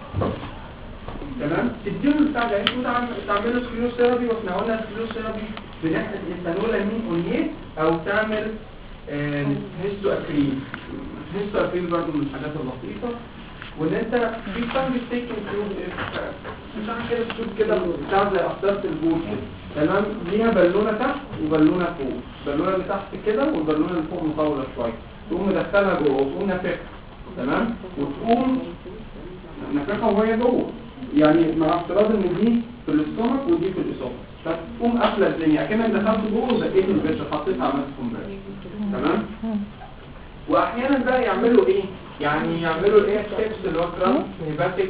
Speaker 1: تمام تديله بتاع ده انتوا تعم- تعملوا سكلوثيرابي واحنا قلنا سكلوثيرابي بنحقن انتانولامين اونيت او تعمل آه، هيستو اكريل هيستو اكريل برضه من الحاجات اللطيفه وان انت في فانج ستيكن تيوب مش عارف كده تشوف كده بتاع زي قصدات البول كده تمام ليها بالونه تحت وبالونه فوق البالونه اللي تحت كده والبالونه اللي فوق مطوله شويه تقوم مدخلها جوه وتقوم نافخها تمام وتقوم نفخها وهي جوه يعني مع افتراض ان دي في الاستومك ودي في الاسوفك فتقوم قافله الدنيا اكنك دخلت جوه وزقيت البريش حطيتها عملت كومبريش تمام واحيانا بقى يعملوا ايه يعني يعملوا الايه ستيبس اللي هو ترانس هيباتيك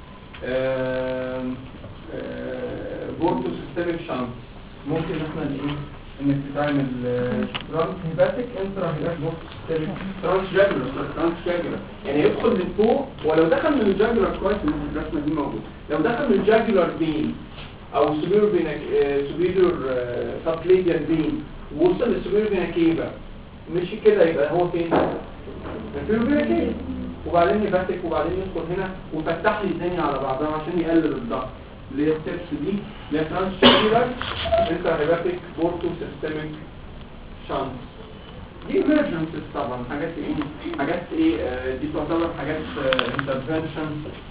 Speaker 1: بورتو سيستميك شانس ممكن احنا ايه انك تتعمل ترانس هيباتيك انترا هيباتيك بورتو سيستميك ترانس جاجولار ترانس جاجولار يعني يدخل من فوق ولو دخل من الجاجولار كويس ان الرسمه دي موجوده لو دخل من الجاجولار فين او سوبيرور فينا سوبيرور سبليديان فين ووصل للسوبيرور فينا كيفا مشي كده يبقى هو فين الفيرو فينا كيفا وبعدين يفتك وبعدين يدخل هنا ويفتح لي الدنيا على بعضها عشان يقلل الضغط اللي هي الستبس دي اللي هي ترانس شاكيلر انت هيباتيك بورتو سيستميك شانس دي emergencies طبعا حاجات ايه حاجات ايه آه، دي تعتبر حاجات انترفنشن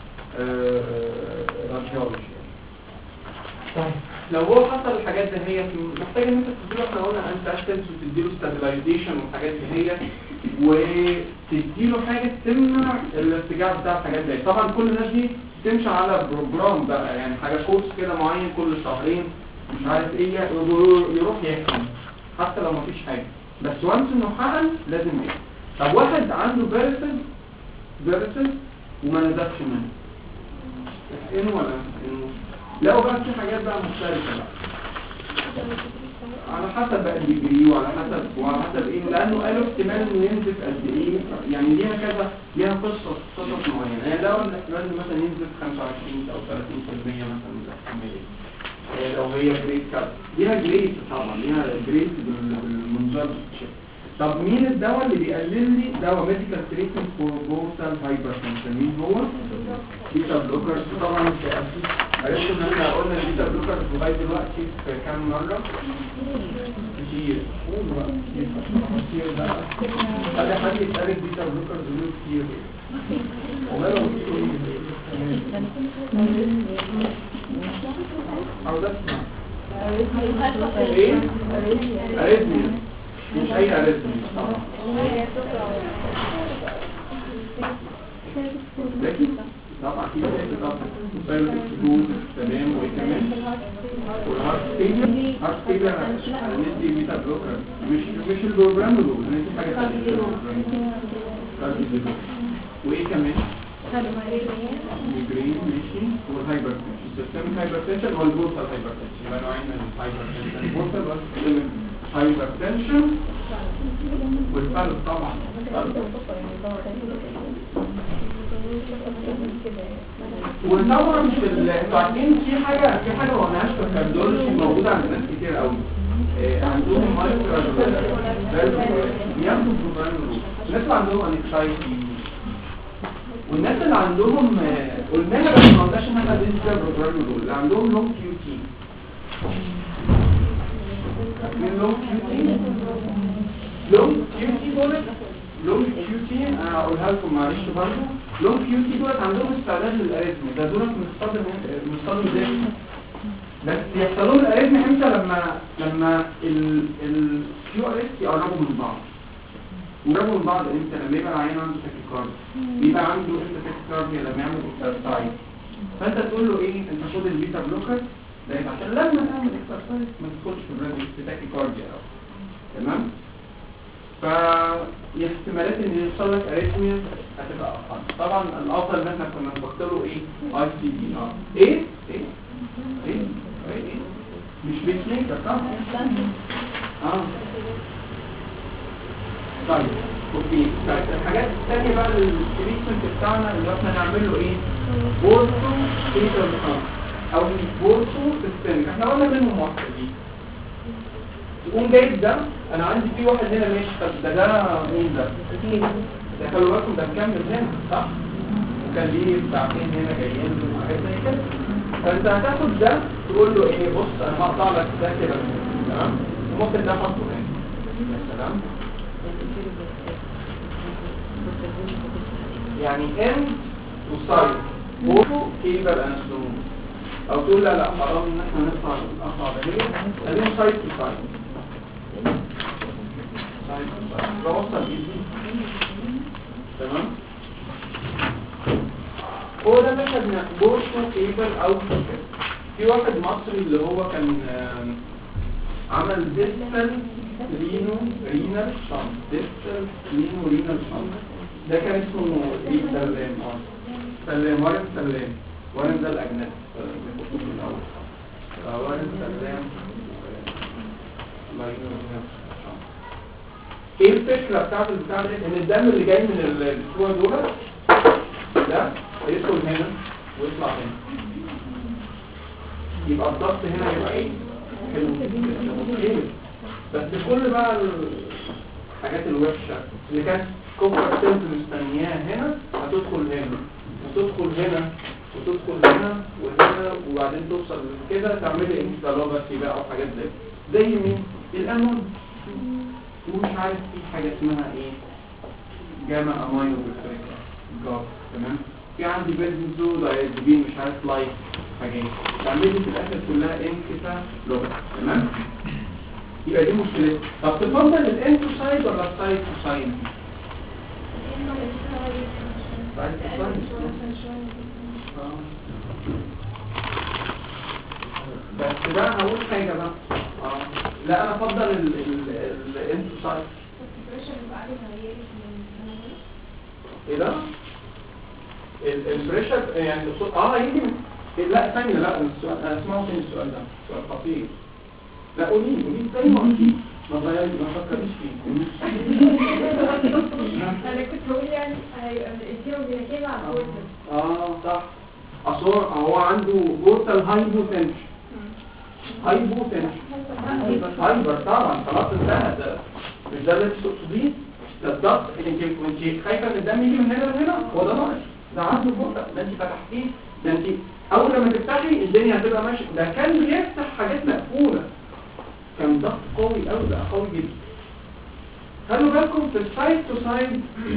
Speaker 1: راديولوجي طيب لو هو حصل الحاجات دي هي محتاج ان انت تديله احنا قلنا انت اسيدز وتديله ستابلايزيشن والحاجات دي هي وتديله حاجه تمنع الارتجاع بتاع الحاجات دي طبعا كل الناس دي تمشي على بروجرام بقى يعني حاجه كورس كده معين كل شهرين مش عارف ايه يروح يحكم حتى لو مفيش حاجه بس وانس انه حقن لازم يحكم طب واحد عنده فيرسز فيرسز وما نزلش منه تحقنه ولا تحقنه لا بقى في حاجات بقى مختلفة بقى على حسب بقى الديجري وعلى حسب وعلى حسب ايه لانه قالوا احتمال انه ينزف قد ايه يعني ليها كذا ليها قصة قصص معينة يعني لو الاحتمال إنه مثلا ينزف 25 او 30% مثلا من الاحتمالية يعني لو هي جريد كات ليها جريد طبعا ليها جريد بالمنظار بالشكل طب مين الدواء اللي بيقلل لي دواء ميديكال تريتمنت فور بورتال هايبرتنشن مين هو بيتا بلوكرز طبعا في أسيس عرفت ان احنا قلنا البيتا بلوكرز لغايه دلوقتي في كام مره كتير قولوا بقى كتير كتير بقى خلي حد يسالك بيتا بلوكرز يقول كتير والله لو عاوز اسمع ايه؟ اريزميا مش اي اريزميا طبعا لكن طبعا في حاجات طبعا مسيرة السجود تمام وكمان والهارت ستيجر هارت ستيجر هندي بيتا بلوكر مش مش البروجرام دول هندي حاجة تانية وايه كمان ميجرين ماشي والهايبر السيستم هايبرتنشن والبورتال هايبرتنشن يبقى نوعين من الهايبرتنشن البورتال والسيستم هايبرتنشن والفرد طبعا وطبعا في ال- انتوا عارفين في حاجه في حاجه ما قلناهاش في الكارديولوجي موجوده عند ناس كتير قوي آه، عندهم مايكرو بياخدوا بروجرام الناس اللي عندهم انكسايتي والناس اللي عندهم آه، قلناها بس ما قلناش ان احنا بنسبة بروجرام دول اللي عندهم لونج كيو تي من لونج كيو تي لونج كيو تي دول لونج كيو تي انا هقولها لكم معلش برضه لونج كيو تي دول عندهم استعداد للاريثميا ده دول مصطدم مصطدم ذهني بس يحصل لهم الاريثميا امتى لما لما الكيو ار اس يقربوا من بعض يقربوا من بعض امتى لما يبقى العيان عنده تاكيكارد يبقى عنده امتى تاكيكارديا لما يعمل اكسرسايز فانت تقول له ايه انت خد البيتا بلوكر ده يبقى عشان لما تعمل اكسرسايز ما تدخلش في الريتم في تاكيكارديا أو. تمام فاحتمالات ان يحصل لك اريثميا هتبقى اقل طبعا الافضل ان احنا كنا نحط له ايه اي سي بي اه ايه ايه ايه ايه ايه مش بيت ميكر صح اه طيب اوكي طيب الحاجات الثانيه بقى التريتمنت بتاعنا اللي احنا نعمل له ايه بورتو فيتال او بورتو سيستميك احنا قلنا منهم واحده دي تقوم جايب ده انا عندي في واحد هنا ماشي طب ده ده مين ده ده خلوا بالكم ده مكمل هنا صح وكان ليه ساعتين هنا جايين له وحاجات زي كده فانت هتاخد ده تقول له ايه بص انا هقطع لك ده كده تمام وممكن ده احطه هنا يا سلام يعني ان وسايد بورو كيبل انسلوم او تقول لا لا حرام ان احنا نقطع القطعه دي خليهم سايد تو سايد سايد تو سايد بوصل ايدي تمام هو ده مشهد بورشو كيبل او كيبل في واحد مصري اللي هو كان آم، عمل ديستال رينو رينال شانت ديستال رينو رينال شانت ده كان اسمه ايه سلام اه سلام وارد سلام وارد ده الاجنبي آه، بيحطوه في الاول آه، وارد سلام الله يرحمه. ايه الفكره بتاعت البتاع ده ان الدم اللي جاي من الاسبوع دول ده يدخل هنا ويطلع هنا يبقى الضغط هنا يبقى ايه حلو حلو. بس كل بقى الحاجات الوحشه اللي كانت كوبر سيلز مستنياها هنا هتدخل هنا وتدخل هنا وتدخل هنا وهنا وبعدين توصل كده تعملي انستالوجاسي بقى او حاجات زي زي مين الامون ومش عارف في حاجه اسمها ايه جاما امينو بالفريكا جاب تمام في عندي بنزو دايزبين مش عارف لايف حاجات تعملي في الاخر كلها انكتا لغه تمام يبقى دي مشكلة طب تفضل الانتوسايد ولا السايتوسايد بس بقى هقول حاجة بقى آه. لا انا افضل الانتوسايد ايه ده ال- البريشر يعني الصوت- اه يجي من لا ثانية لا السؤال انا اسمعه تاني السؤال ده سؤال خطير لا قولي لي قولي لي زي ما قلتي ما تغيري ما تفكريش فيه
Speaker 3: انا كنت بقول يعني اديهم بنكيبه على البورتر
Speaker 1: اه صح اصل هو هو عنده بورتال هايبوتنشن هايبوتنشن هايبر طبعا خلاص انتهى ده مش ده اللي انت تقصديه ده الضغط انت انت خايفه ان الدم يجي من هنا لهنا هو ده ناقص ده عنده بورتال ده انت فتحتيه ده انت اول لما تفتحي الدنيا هتبقى ماشيه ده كان بيفتح حاجات مقفوله كان ضغط قوي قوي بقى قوي جدا خلوا بالكم في السايد تو سايد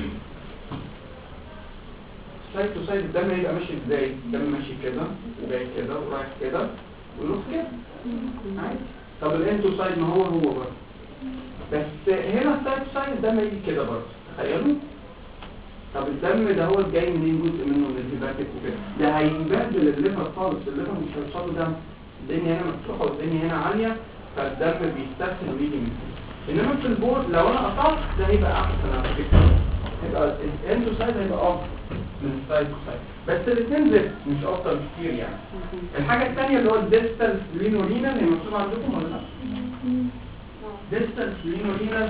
Speaker 1: سايد تو سايد الدم هيبقى ماشي ازاي الدم ماشي كده وجاي كده ورايح كده ويروح كده عادي طب الان تو سايد ما هو هو برضه بس هنا السايد تو سايد الدم يجي كده برضه تخيلوا طب الدم ده هو جاي منين جزء منه من الهيباتيك وكده ده هيبهدل الليفر خالص الليفر مش هيوصل له دم الدنيا هنا مفتوحه والدنيا هنا عاليه فالدم بيستسهل ويجي من فوق انما في البورد لو انا قطعت ده هيبقى احسن على فكره هيبقى الاندوسايد هيبقى افضل من السايد سايد بس الاثنين زفت مش افضل كتير يعني الحاجه الثانيه اللي هو الديستال لينورينال هي مكتوبه عندكم ولا لا ديستال لينورينال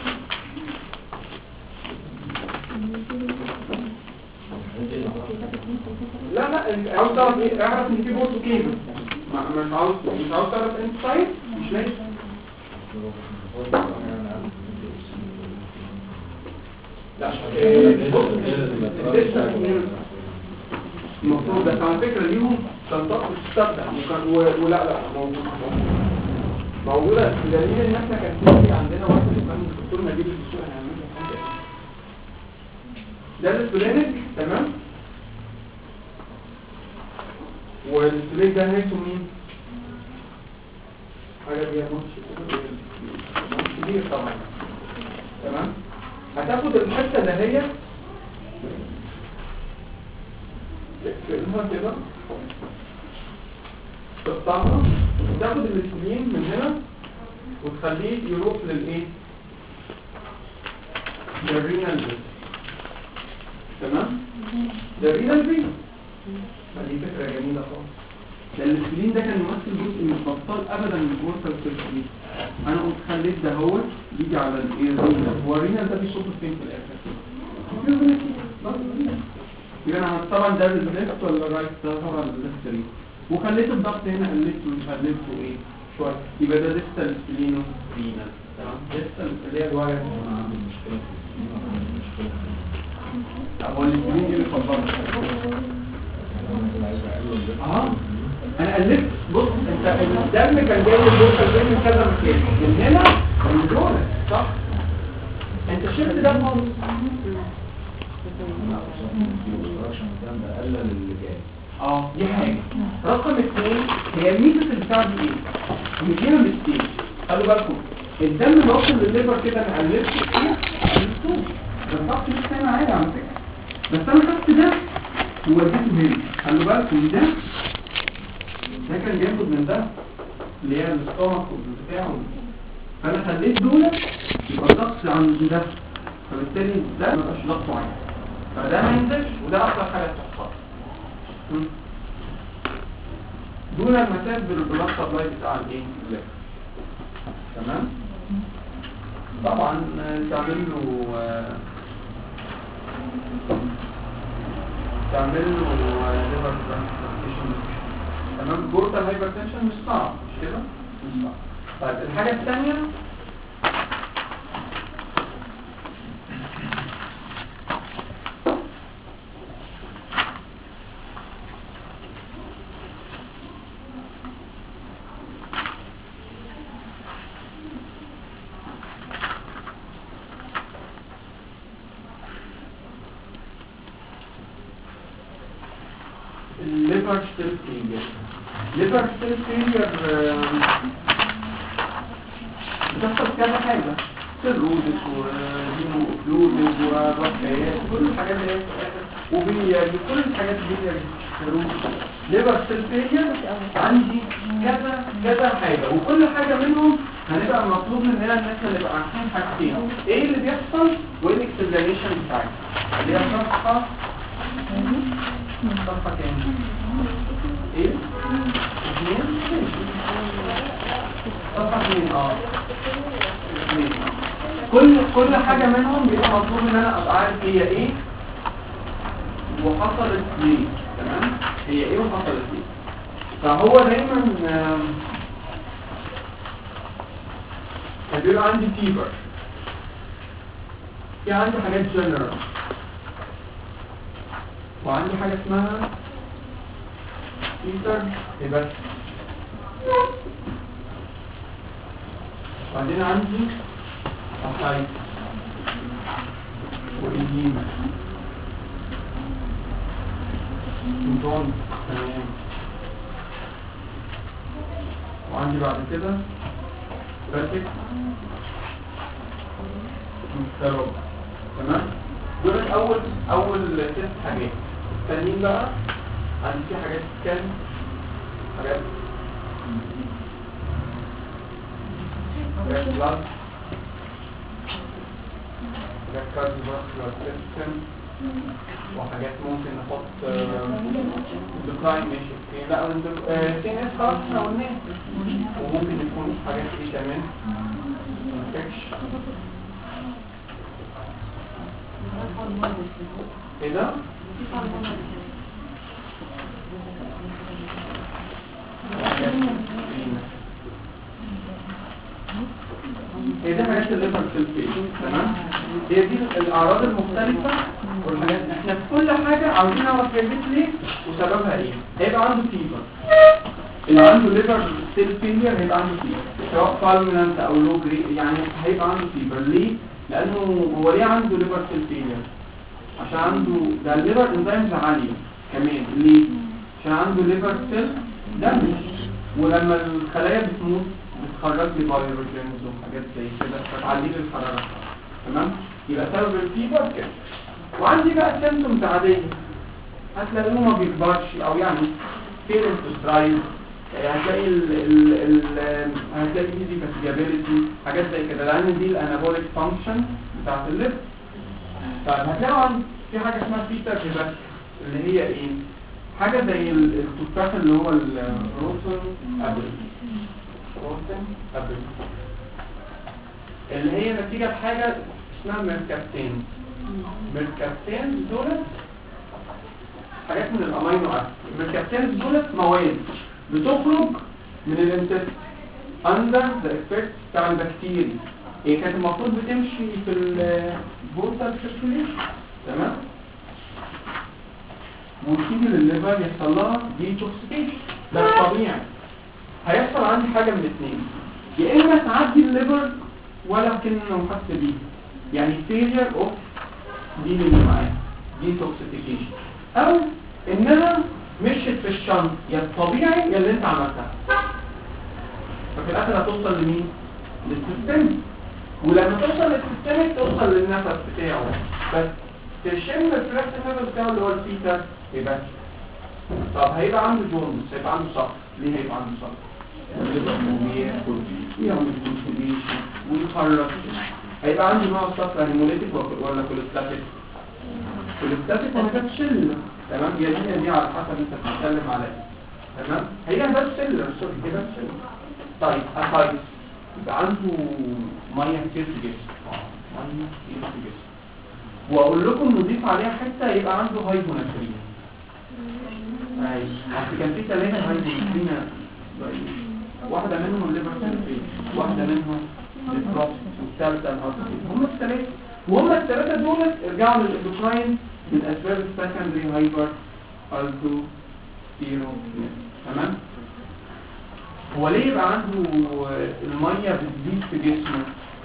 Speaker 1: لا لا انت عاوز تعرف ايه اعرف ان في بورد كيبل ما- مش عاوز مش عاوز تعرف انسايد مش لاقي لا بص الديستال المفروض بس على فكره ليهم شنطات بتستخدم وكان- و- ولا لا موجود موجود موجوده بدليل ان احنا كان في عندنا واحد اسمه الدكتور نجيب الدكتور هنعمل له حاجه ده السبلينك تمام والسبلينك ده نهايته مين؟ حاجه فيها نوتش نوتش كبير طبعا تمام هتاخد الحته دهيت تقفلها كده تقطعها وتاخد الاسبلين من هنا وتخليه يروح للايه للرينال بي تمام للرينال بي فدي فكره جميله خالص لان الاسبلين ده كان يمثل جزء مش بطال ابدا من الجورتال سيركلين انا قلت خليت ده هو يجي على الايه الرينال هو الرينال ده بيصب فين في الاخر يبقى انا طبعا ده الليفت ولا الرايت ده طبعا الليفت رينال وخليت الضغط هنا قللته مش قللته ايه شويه يبقى ده لسه السبلينو رينال تمام لسه اللي هي الواير
Speaker 2: انا عندي مشكله في السنين وعندي مشكله في
Speaker 1: هو السبلين دي اللي فضلت
Speaker 2: انا عايز اقلل
Speaker 1: اه انا قلبت بص انت الدم كان جاي اللوكال جاي من كذا مكان من هنا من دول صح انت شلت ده خالص
Speaker 2: اقلل اللي جاي
Speaker 1: اه دي حاجه رقم اثنين هي الميزه البتاع دي ايه؟ مدينا بالستيج خلوا بالكم الدم اللي وصل للليفر كده انا قلبته ايه؟ قلبته الضغط لسه هنا عادي على فكره بس انا خدت ده ووديته هنا خلوا بالكم ده ده كان بياخد من ده اللي هي الاستومك والبتاع فانا خليت دول يبقى الضغط عند ده فبالتالي ده ما بقاش ضغطه عالي فده ما ينزلش وده اكتر حاجه بتحصل مم. دون المسافة بالبلاط سبلاي بتاع الايه الليفر. تمام طبعا آه، تعمل له آه، تعمل له ليفر ترانسبلانتيشن تمام جورتال هايبرتنشن مش صعب مش كده مش صعب طيب الحاجه الثانيه الليفر ستيل فيلير ليفر ستيل فيلير بتحصل كذا حاجة سيروزس وهيموفلوزس وبكتيريات كل الحاجات اللي هي في الآخر وبيلياري كل الحاجات دي سيروزس ليفر ستيل فيلير عندي كذا كذا حاجة وكل حاجة منهم هنبقى مطلوب مننا ان احنا نبقى عارفين حاجتين ايه اللي بيحصل وايه الاكسبلانيشن بتاعتها اللي هي صفحة صفحة كام؟ ايه؟ اثنين؟ صفحة اثنين اه اثنين كل كل حاجة منهم بيبقى مطلوب ان انا ابقى عارف هي ايه وحصلت ليه تمام؟ هي ايه وحصلت ليه فهو دايما آم، بيبقى عندي فيبر في عندي حاجات جنرال وعندي حاجة اسمها إيثر هبات وبعدين عندي أحايت وإيديما نظام تمام وعندي بعد كده راتك مسترب تمام دول اول اول ست حاجات التانيين بقى عندي في حاجات كان حاجات حاجات بلاد حاجات كارديوفاسكولار سيستم وحاجات ممكن نحط ديكلاين ماشي اوكي لا في ناس خلاص احنا قلناها وممكن يكون حاجات دي كمان infection. ايه ده؟ حاجات هي دي حاجات الليفر سيلفيشن تمام هي دي الاعراض المختلفه والحاجات احنا في كل حاجه عاوزين نعرف هي جت ليه وسببها ايه هيبقى عنده فيفر اللي عنده ليفر سيل فيلير هيبقى عنده فيفر سواء فالمنانت او لو جري يعني هيبقى عنده فيفر ليه لانه هو ليه عنده ليفر سيل فيلير عشان عنده ده الليفر انزيمز عاليه كمان ليه عشان عنده ليفر سيل دامج ولما الخلايا بتموت بتخرج لي بايروجينز وحاجات زي كده فتعلي لي الحراره تمام يبقى سبب الفيفر كده وعندي بقى سيمتومز عاديه هتلاقيه ما بيكبرش او يعني فيرنت سترايد هتلاقي ال ال ال هتلاقي ايزي فاسيابيليتي حاجات زي كده لان دي الانابوليك فانكشن بتاعت الليفر طيب هتلاقوا عن في حاجه اسمها فيتا بس اللي هي ايه حاجه زي ال- التفاح اللي هو الروتن ابل روتن ابل اللي هي نتيجه حاجه اسمها ميركابتين ميركابتين دولت حاجات من الامينو اسيد الميركابتين دولت مواد بتخرج من الانتست under the effect بتاع البكتيريا هي كانت المفروض بتمشي في البورتال سيركيوليشن تمام وتيجي للليفر يحصل لها ديتوكسيكيشن ده الطبيعي هيحصل عندي حاجه من الاثنين يا اما تعدي الليفر ولا كأنه حس بيه يعني failure of dealing معاه detoxification او انها مشيت في الشنط يا الطبيعي يا اللي انت عملتها ففي الاخر هتوصل لمين للسيستم ولما توصل للسيستم توصل للنفس بتاعه بس تشم الفلاكس النفس بتاعه اللي هو الفيتا يبقى طب هيبقى عنده جونز هيبقى عنده صقر ليه هيبقى عنده صقر يبقى وياكل ويعمل كونسوليشن ويخرج هيبقى عنده نوع صقر هيموليتيك ولا كوليستاتيك كوليستاتيك ولا كانت شله تمام هي دي دي على حسب انت بتتكلم على ايه تمام هي بس سيلر سوري كده سيلر طيب اسايتس يبقى عنده ميه كتير في جسمه ميه كتير في جسمه واقول لكم نضيف عليها حته يبقى عنده هايبوناتريا ايوه اصل كان في ثلاثه هايبوناتريا واحده منهم الليفر سيلفي واحده منهم البروست والثالثه الهارت هم الثلاثه وهم الثلاثه دول ارجعوا للاندوكراين من اسباب السكندري هايبر الدو ستيرو تمام هو ليه يبقى عنده الميه بتزيد في جسمه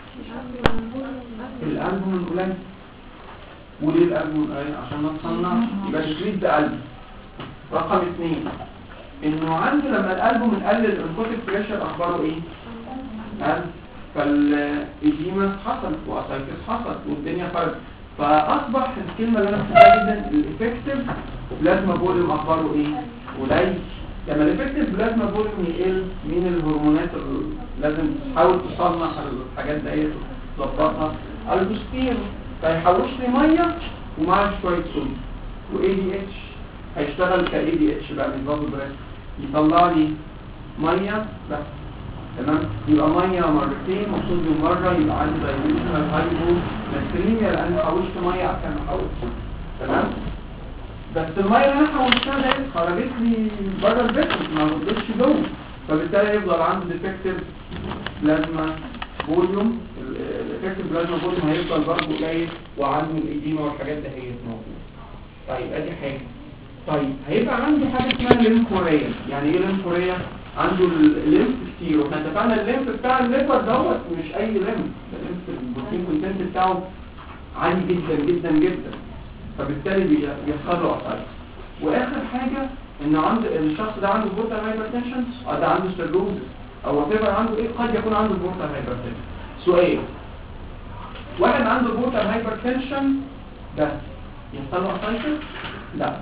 Speaker 1: الالبوم قليل وليه الالبوم قليل عشان ما تصنعش يبقى تشريد بقلب رقم اثنين انه عنده لما الالبوم قلل الانكوتيك بريشر اخباره ايه قل فالايديما حصلت واسايتس حصلت والدنيا خرجت فاصبح الكلمه اللي انا بحبها جدا الافكتيف بلازما فوليوم اخباره ايه قليل لما الافكتيف بلازما فوليوم يقل مين الهرمونات اللي لازم تحاول تصنع الحاجات ديت وتظبطها البوستيرو فيحوش لي ميه ومعاه شويه صوديوم واي دي اتش هيشتغل كاي دي اتش بقى بالظبط بريس يطلع لي ميه بس تمام يبقى ميه مرتين وصوديوم مره يبقى عندي دايلوشن هايبو نستريميا لان حوشت ميه عشان ما احوش تمام بس الميه اللي انا حوشتها ديت خرجت لي بره الفيتر ما ردتش جوه فبالتالي يفضل عنده ديفكتيف بلازما فوليوم الافكتيف بلازما فوليوم هيفضل برضه قليل وعنده الايديما والحاجات دي هي موجوده طيب ادي حاجه طيب هيبقى عنده حاجه اسمها الليمفوريا يعني ايه الليمفوريا عنده الليمف كتير واحنا اتفقنا الليمف بتاع الليفر دوت مش اي ليمف الليمف البروتين كونتنت بتاعه عالي جدا جدا جدا فبالتالي بي- بيحصل له اسايتس واخر حاجه انه عند الشخص ده عنده بورتال هايبرتنشن او ده عنده سيروزس او وات عنده ايه قد يكون عنده بورتال هايبرتنشن سؤال واحد عنده بورتال هايبرتنشن بس يحصل له اسايتس لا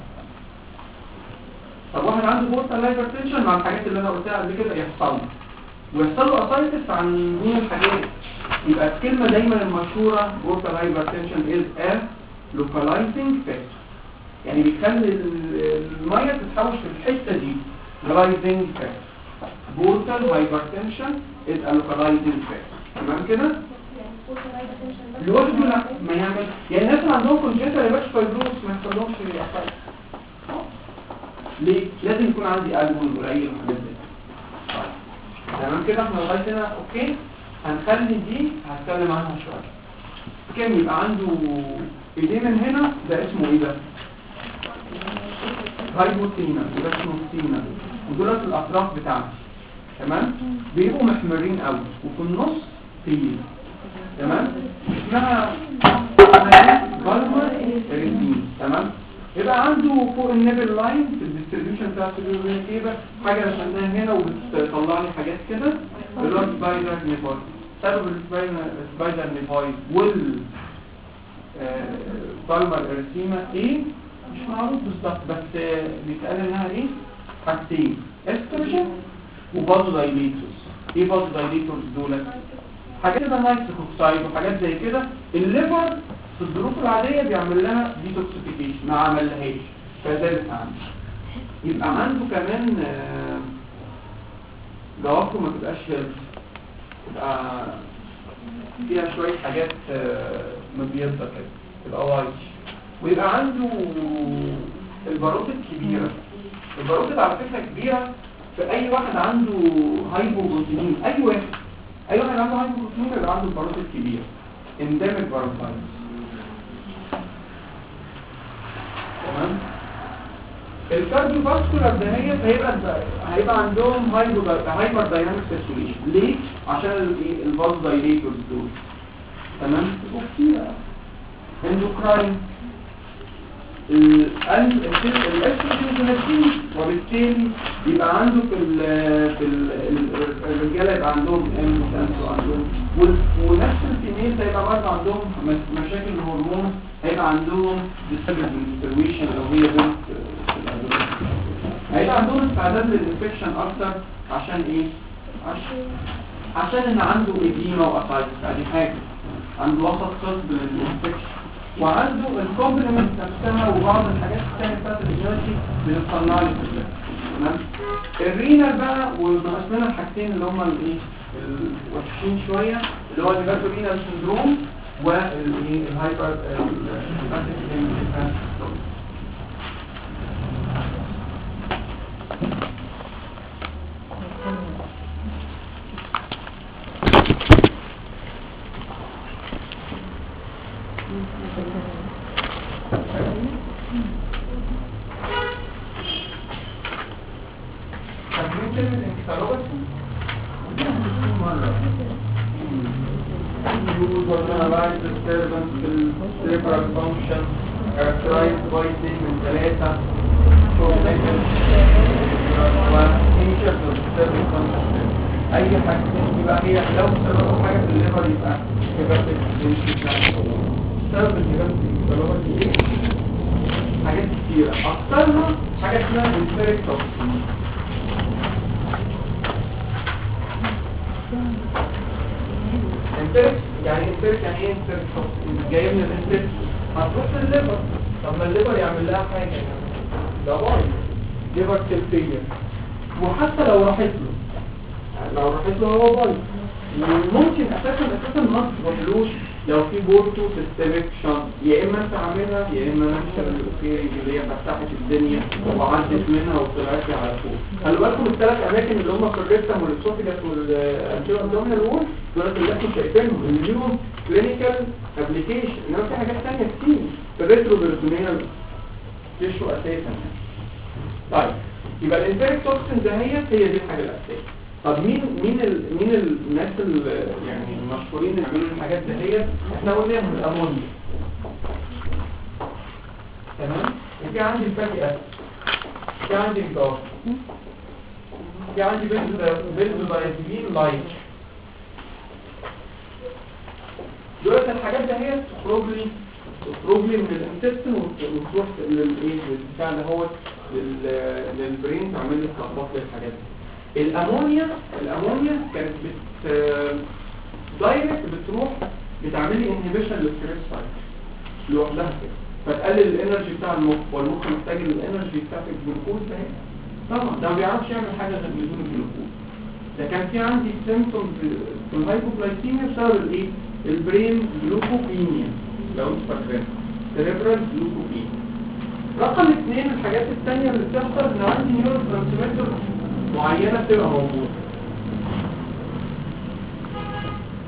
Speaker 1: طب واحد عنده بورتال هايبرتنشن مع الحاجات اللي انا قلتها قبل كده يحصل له ويحصل له اسايتس عن مين الحاجات يبقى الكلمه دايما المشهوره بورتال هايبرتنشن از ا لوكالايزنج فاكتور يعني بيخلي ال- الميه تتحوش في الحته دي لوكالايزنج فاكتور بورتال هايبرتنشن از ا لوكالايزنج فاكتور تمام كده لوحده لا ما يعمل يعني الناس اللي عندهم كونجنتال يبقاش فايبروس ما يحصلهمش اسايتس ليه؟ لازم يكون عندي ألبوم قليل وحاجات زي كده. طيب. تمام كده احنا لغايه هنا اوكي هنخلي دي هتكلم عنها شويه كان يبقى عنده ايديه من هنا ده اسمه ايه ده هايبوتينا وده اسمه ستينا ودولت الاطراف بتاعتي تمام بيبقوا محمرين قوي وفي النص تقيل تمام اسمها بالمر ريتين تمام يبقى عنده فوق النيبل لاين في الديستريبيوشن بتاع السيلولوجيا حاجه رسمناها هنا وبتطلع لي حاجات كده اللي هو سبايدر نيفاي سبب السبايدر نيفاي وال بالمر ارسيما ايه مش معروف بالظبط بس آه، بيتقال انها ايه حاجتين استروجين وبازو دايليتورز ايه بازو دايليتورز دولت حاجات كده نايتريك اوكسايد وحاجات زي كده الليفر في الظروف العادية بيعمل لها ديتوكسيفيكيشن ما عملهاش فزادت عنده يبقى عنده كمان آه، جوافه ما تبقاش هيلث تبقى فيها شوية حاجات آه، مبيضة كده تبقى وايت ويبقى عنده الباروت الكبيرة الباروت على فكرة كبيرة في أي واحد عنده هايبوبروتينين أي واحد أي واحد عنده هايبوبروتينين يبقى عنده الباروت الكبيرة اندمج باروتايتس تمام الكارديو فاسكولار دهيت هيبقى هيبقى عندهم هايبر دايناميك سيركيوليشن ليه عشان الايه الفاز دايليتورز دول تمام وكتير اندوكراين الاستروجين وبالتالي يبقى عنده في ال في ال الرجاله يبقى عندهم ام وعندهم ونفس الفيميل هيبقى برضه عندهم مش- مشاكل الهرمون هيبقى عندهم ديستربنس منسترويشن لو هي بنت في الأدولة. هيبقى عندهم استعداد للانفكشن اكتر عشان ايه عشان عشان ان عنده اديمه واسايتس ادي حاجه عنده وسط قصد للانفكشن وعنده الكومبلمنت نفسها وبعض الحاجات الثانيه بتاعت الانرجي بنصنع له في الجسم. تمام الرينال بقى وناقص لنا الحاجتين اللي هم الايه الوحشين شويه اللي هو الهيباتو رينال سندروم والايه الهايبر فاكرين كلمة انكسالوباسي؟ مرة use or analyze disturbance في cerebral function characterized by اثنين من ثلاثة short level وinitial of disturbing function أي حاجة يبقى هي لو سببوا حاجة في الليفر يبقى hepatic insuffisiency. سبب الهيباتيك انكسالوباسي ايه؟ حاجات كتيرة أكثرها حاجة اسمها enteric toxin انترك يعني انترك يعني ايه انترك جاي من الانترك هتروح للليفر طب ما الليفر يعمل لها حاجه يعني ده بايظ ليفر سيلفيه وحتى لو راحت له يعني لو راحت له هو بايظ وممكن اساسا اساسا ما تروحلوش لو في بورتو سيستميك شنط يا اما انت عاملها يا اما نفسها الاوكيري اللي هي فتحت الدنيا وعدت منها وطلعت على فوق خلي بالكم الثلاث اماكن اللي هم في الريستم والاسوفيجاس والانتيرو ابدومينال وول دول اللي انتم شايفينهم اللي ليهم كلينيكال ابلكيشن انما في حاجات ثانيه كتير في الريترو بيرتونيال تيشو اساسا يعني. طيب يبقى الانتريك توكسين دهيت هي دي الحاجه الاساسيه طب مين مين ال مين الناس ال يعني المشهورين اللي بيعملوا الحاجات دهيت احنا قلناهم الامونيا تمام وفي عندي الفاتي اسيد في عندي الجاز في عندي بنزودايزيبين لايت دولت الحاجات دهيت تخرج لي تخرج لي من الانتستين وتروح للايه للبتاع ده هو لل- للبرين تعمل لي تلخبط لي الحاجات دي الامونيا الامونيا كانت بت دايركت بتروح بتعمل لي انهبيشن للستريس سايكل لوحدها كده فتقلل الانرجي بتاع المخ والمخ محتاج الانرجي بتاعت الجلوكوز ده طبعا ده ما بيعرفش يعمل حاجه غير بدون الجلوكوز ده كان في عندي سيمبتومز في الهايبوغلايكيميا بسبب الايه البرين جلوكوبينيا لو انت فاكرين سيريبرال جلوكوبينيا رقم اثنين الحاجات الثانيه اللي بتحصل ان عندي نيورو ترانسميتر معينه بتبقى موجوده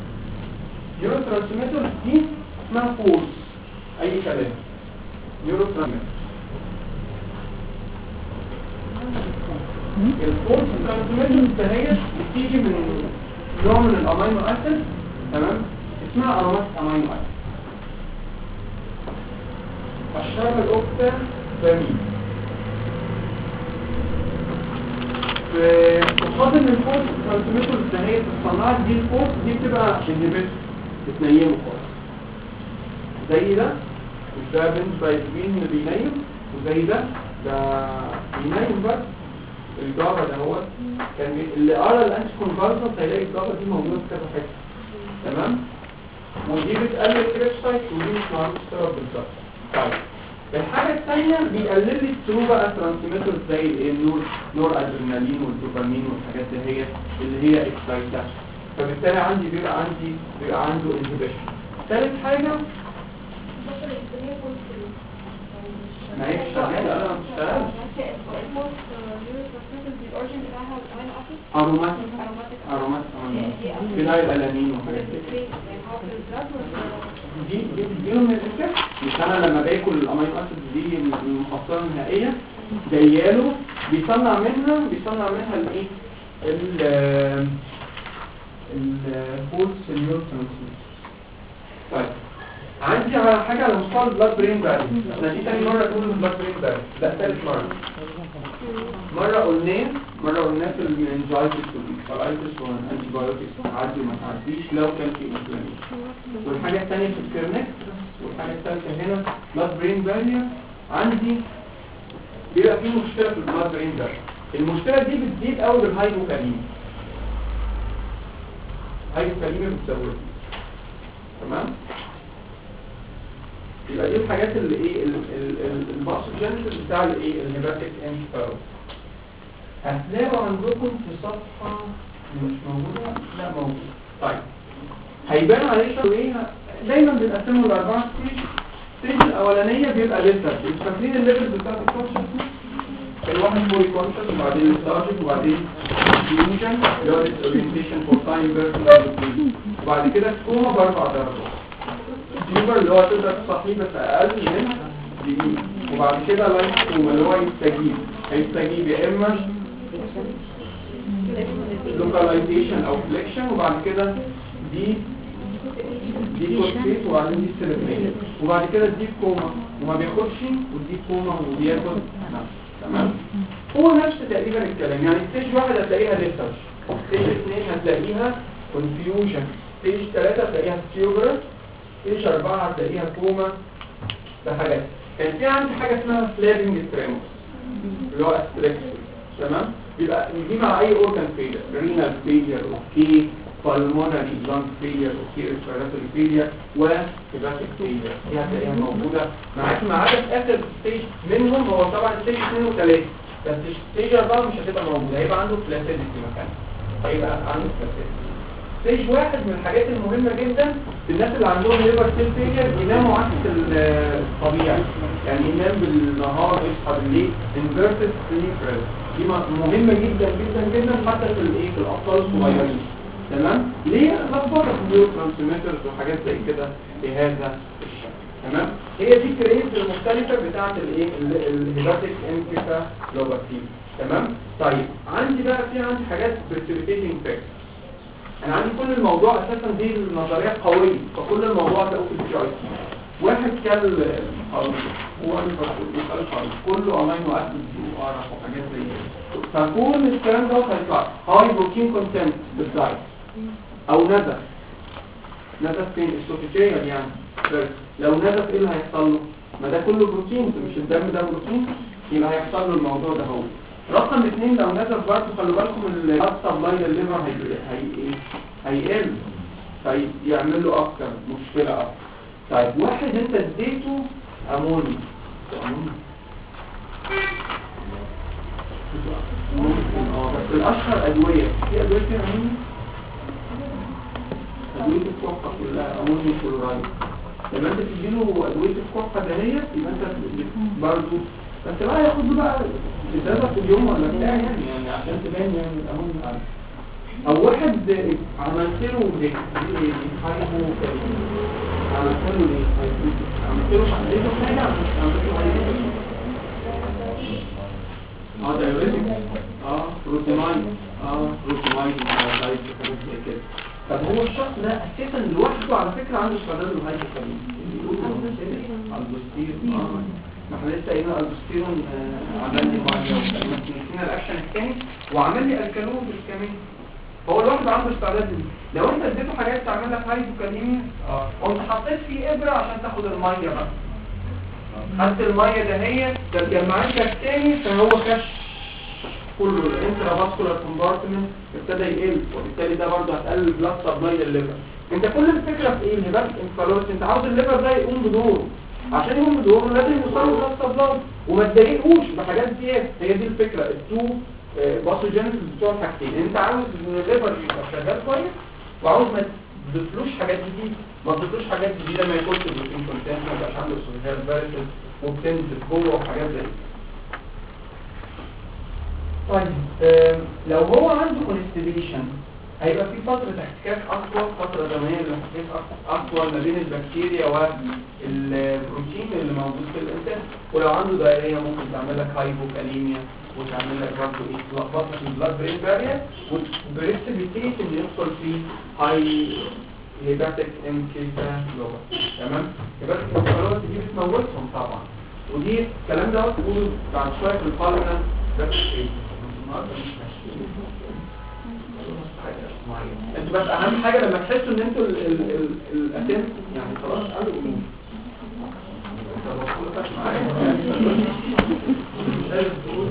Speaker 1: نيورو ترانسميتر دي اسمها فورس اي كلام نيورو ترانسميتر الفورس ترانسميتر دهيت بتيجي من نوع من الامينو اسيد تمام اسمها اروماتيك امينو اسيد اشهرها الاوكتا بامين في قصاد ان الفورس ترانسميتر دهيت الصناعه دي الفورس دي بتبقى انهبيت بتنيمه خالص زي ده مش ده بنت بايزين اللي بينيم وزي ده ده بينيم بس الجابا ده هو كان بي- اللي قرا الانتي كونفالسنت هيلاقي الجابا دي موجوده في كذا حته تمام ودي بتقلل الكريبسايت ودي مش معروف السبب بالظبط طيب الحاجه الثانيه بيقلل لي الثرو بقى ترانسميتر زي ايه النور نور ادرينالين والدوبامين والحاجات دي هي اللي هي اكسايتيشن فبالتالي عندي بيبقى عندي بيبقى عنده انهبيشن ثالث حاجه
Speaker 3: بطل الإنسانية فوق السلوك.
Speaker 1: ما هي شغاله انا ما بشتغلش
Speaker 3: الموست نيوروترانسميتر دي الأوريجين بتاعها الأمينو أسيد
Speaker 1: اروماتيك
Speaker 3: أروماتيك
Speaker 1: اروماتيك فينايل الانين وحاجات كده
Speaker 3: يعني هو في البلاد ولا
Speaker 1: دي دي بتديهم من الفكرة مش انا لما باكل الامينو اسيد دي من المحصله النهائيه جاياله بيصنع منها بيصنع منها الايه ال الفورس نيورو طيب عندي على حاجه على مستوى البلاد برين باري احنا دي تاني مره تقول البلاد برين باري لا ثالث مره مرة قلناه مرة قلناه في المنجايتس والفالايتس والانتي بايوتكس تعدي وما تعديش لو كان في انفلاميشن والحاجة الثانية في الكيرنكس والحاجة الثالثة هنا بلاد برين بارير عندي بيبقى في مشكلة في البلاد برين بارير المشكلة دي بتزيد قوي بالهايبوكاليميا هايبوكاليميا بتزود تمام يبقى دي الحاجات اللي ايه الباثوجينيسيس بتاع الايه الهيباتيك انفيرو هتلاقوا عندكم في صفحة مش موجودة لا موجودة طيب هيبان عليه شو ايه دايما بنقسمه لأربعة ستيج الستيج الأولانية بيبقى لسه انتوا فاكرين الليفل بتاعت الكونشس الواحد فوري كونشس وبعدين السارجن وبعدين فيوجن اللي هو الاورينتيشن فور تايم فيرسز وبعد كده الكوما بأربع درجات الفيبر اللي هو تقدر تصحيه بس اقل من دقيقة وبعد كده لايف كوما اللي هو يستجيب هيستجيب يا اما لوكاليزيشن او فليكشن وبعد كده دي دي كورتيت وبعدين دي سيرفين وبعد كده دي كوما وما بياخدش ودي كوما وبياخد نفس تمام هو نفس تقريبا الكلام يعني ستيج واحد هتلاقيها ريسيرش ستيج اثنين هتلاقيها كونفيوجن ستيج ثلاثة هتلاقيها ستيوبر ستيج أربعة هتلاقيها كوما ده حاجات كان في عندي حاجة اسمها فلابنج تريموس اللي هو استريكسي تمام يبقى دي مع اي اورجان فيلير رينال فيلير اوكي pulmonary lung failure اوكي respiratory failure وهيباتيك failure دي هتلاقيها موجودة معاك ما عدا في اخر ستيج منهم هو طبعا ستيج 2 و3 بس ستيج 4 مش هتبقى موجودة هيبقى عنده فلاسيديتي مكان هيبقى عنده فلاسيديتي ستيج واحد من الحاجات المهمة جدا في الناس اللي عندهم ليفر سيل فيلير يناموا عكس الطبيعي يعني ينام بالنهار ويصحى بالليل انفيرتد سليب ريست دي م- مهمة جدا جدا جدا حتى في الايه في الاطفال الصغيرين تمام ليه لخبطه في النيورو ترانسميترز وحاجات زي كده بهذا الشكل تمام هي دي الكريز المختلفة بتاعة الايه الهيباتيك انكفالوباثي تمام طيب عندي بقى في عندي حاجات بريسبيتيتنج فاكتور انا عندي كل الموضوع اساسا دي النظريات قويه فكل الموضوع ده في الجي اي تي واحد كان خروف هو المثال خروف كله امينو اسيد وقرف وحاجات زي كده فكل الكلام ده هيطلع هاي بروتين كونتنت بالدايت او نزف نزف فين السوفيتيريال يعني بس لو نزف ايه اللي هيحصل له ما ده كله بروتين مش الدم ده بروتين يبقى هيحصل له الموضوع ده هو رقم اثنين لو نزف برضه خلوا بالكم البلاد سبلاي للليفر هي هي هيقل فيعمل له اكتر مشكله اكتر طيب واحد انت اديته اموني اموني ممكن اه بس الاشهر ادويه في ادويه فيها اموني ادويه الكحه كلها اموني كلورايد لما انت تديله ادويه الكحه دهيت يبقى انت برضه بس بقى ياخد له بقى ازازه في اليوم ولا بتاع يعني يعني عشان تبان يعني الاموني عارف او واحد عملت له دي دي هايبو عملت له ايه عملت له حديته حاجه عملت له هايبو اه دايوريتك اه بروتينايد اه بروتينايد دايت حاجات زي كده طب هو الشخص ده اساسا لوحده على فكره عنده استعداد للهايبوكاليميا البوستيرون اه ما احنا لسه قايلين البوستيرون آه، عمل لي ميه نسينا الاكشن الثاني وعمل لي الكالوريز كمان هو الواحد عنده استعداد ليه. لو انت اديته حاجات تعمل لك هايبوكاليميا اه وانت حطيت فيه ابره عشان تاخد الميه بقى خدت الميه ده هي اتجمعت لك تاني فهو كش كله الانترا فاسكولار كومبارتمنت ابتدى يقل وبالتالي ده برضه هتقلل بلاد سبلاي للليفر انت كل الفكره في ايه اللي بس انت انت عاوز الليفر ده يقوم بدوره عشان يقوم بدوره لازم يوصل له بلاد سبلاي وما تضايقوش بحاجات زياده هي دي الفكره التو باثوجينز بتوع الحاجتين انت عاوز ان الليفر يبقى شغال كويس وعاوز ما تضيفلوش حاجات جديده ما تضيفلوش حاجات جديده ما ياكلش بروتين كونتنت ما يبقاش عنده سوفير فيرسز وبتنزل جوه وحاجات زي كده طيب آم، لو هو عنده كونستيبيشن هيبقى في فترة احتكاك أطول فترة زمنية للاحتكاك أط- أطول ما بين البكتيريا والبروتين اللي موجود في الإنسان ولو عنده دايرية ممكن تعمل لك هايبوكاليميا وتعمل لك برضه إيه لخبطة في البلاد برين بارير وبريسبيتيت إن يدخل في هاي هيباتيك انكيفالوبا تمام هيباتيك انكيفالوبا دي بتموتهم طبعا ودي الكلام ده هتقوله بعد شوية في القالنا ده في ايه النهارده مش ماشيين انتوا بس اهم حاجه لما تحسوا ان انتوا ال- ال- ال- الاتم يعني خلاص قالوا قولوا انت بطلتك معايا مش لازم تقول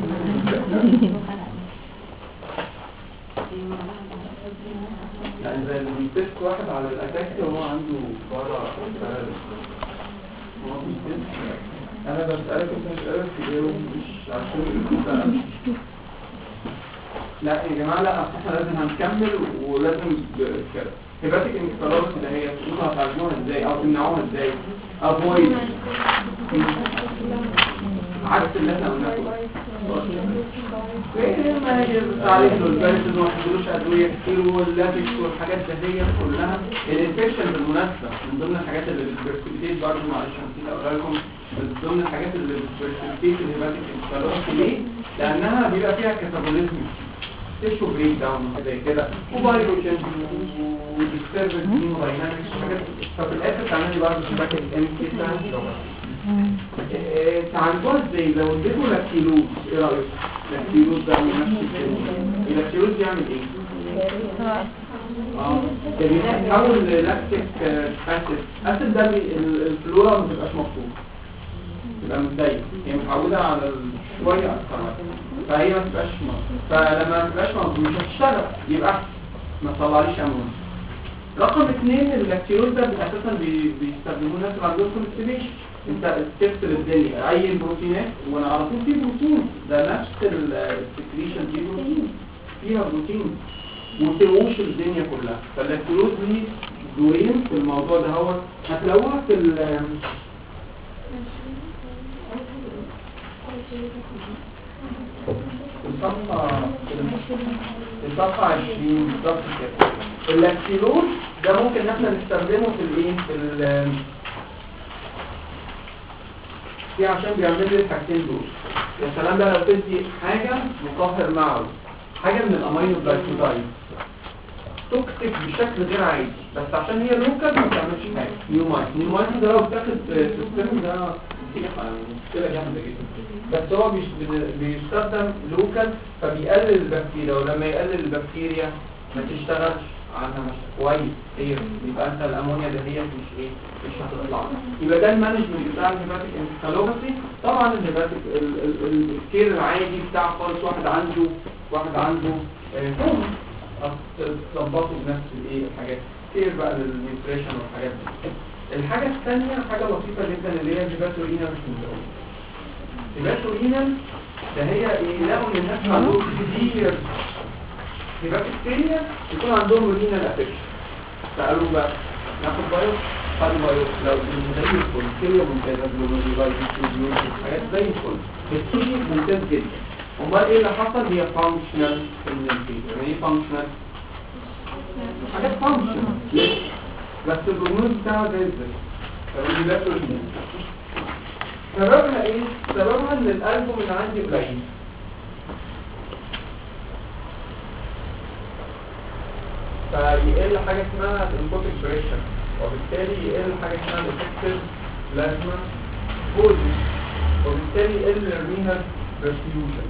Speaker 1: يعني زي اللي بيتست واحد على الاتاك وهو عنده بره هو بيتست انا بسألك انت مش قادر تجاوب مش عشان لا يا جماعة لا أصل احنا لازم هنكمل ولازم ب- كده هيباتيك انكسارات اللي هي انتوا هتعالجوها ازاي او تمنعوها ازاي افويد عكس اللي احنا قلناه ايه ما هي التعريف للبارس انه ما يحضروش ادويه كتير واللافكس والحاجات دي كلها الانفكشن بالمناسبه من ضمن الحاجات اللي بتبرسبيتيت برضه معلش نسيت اقولها لكم من ضمن الحاجات اللي بتبرسبيتيت الهيباتيك انكسارات ليه؟ لانها بيبقى فيها كاتابوليزم تيشو بريك داون زي كده وفايروجين وديستربنس هيموداينامكس وحاجات ففي الاخر تعملي برضه هيباتيك انكسارات تعالجوها ازاي لو اديته لاكتيلوز ايه رايك لاكتيلوز ده من نفس الكلمه اللاكتيلوز يعمل ايه اه ده بيتحول للاكتيك اسيد اسيد ده بي- ال- الفلورا ما بتبقاش مبسوطه تبقى متضايقه هي متعوده على ال- شويه اكتر فهي ما تبقاش مبسوطه فلما ما تبقاش مبسوطه مش هتشتغل يبقى احسن ما تطلعليش امون رقم اثنين اللاكتيروز ده اساسا بي- بيستخدموه الناس اللي عندهم كونستيبيشن انت تفصل الدنيا اي بروتينات وانا على طول في بروتين ده نفس السكريشن دي بروتين فيها بروتين وتوش الدنيا كلها فاللاكتيروز دي دورين في الموضوع ده هو هتلاقوها في ال في الصفحة في الصفحة 20 بالظبط كده اللاكتيروز ده ممكن ان احنا نستخدمه في الايه في ال دي عشان بيعمل لي الحاجتين دول يا سلام بقى لو تدي حاجة مقهر معه حاجة من الامينو جلايكوزايد توكسيك بشكل غير عادي بس عشان هي لوكال ما بتعملش حاجة نيومايت نيومايت ده لو اتاخد في السيستم ده مشكلة جامدة جدا بس هو بيش- بيستخدم لوكال فبيقلل البكتيريا ولما يقلل البكتيريا ما تشتغلش عنها مش كويس خير يبقى انت الامونيا ده هي مش ايه مش هتطلع يبقى ده المانجمنت بتاع الهيباتيك انسكالوباسي طبعا الهيباتيك ال- ال- ال- الكير العادي بتاع خالص واحد عنده واحد عنده آه، توم تظبطه بنفس الايه الحاجات كير بقى للنيوتريشن والحاجات دي الحاجه الثانيه حاجه لطيفه جدا اللي هي الهيباتورينا مش مزوجه الهيباتورينا ده هي ايه لقوا ان الناس عندهم كتير هيباتكتيريا يكون عندهم رينال افكشن فقالوا بقى ناخد بايو خدوا بايو لو زي الفل كيلو ممتازه جلوبال حاجات زي الفل بتيجي ممتاز جدا امال ايه اللي حصل هي فانكشنال بريزنتيشن يعني ايه فانكشنال حاجات فانكشن بس البروجنوز بتاعها زي الزفت الريلاتوري سببها ايه؟ سببها ان الالبوم اللي عندي قليل فيقل حاجة اسمها الانبوتيك بريشر وبالتالي يقل حاجة اسمها الافكتيف بلازما فوزي وبالتالي يقل الرينال برفيوجن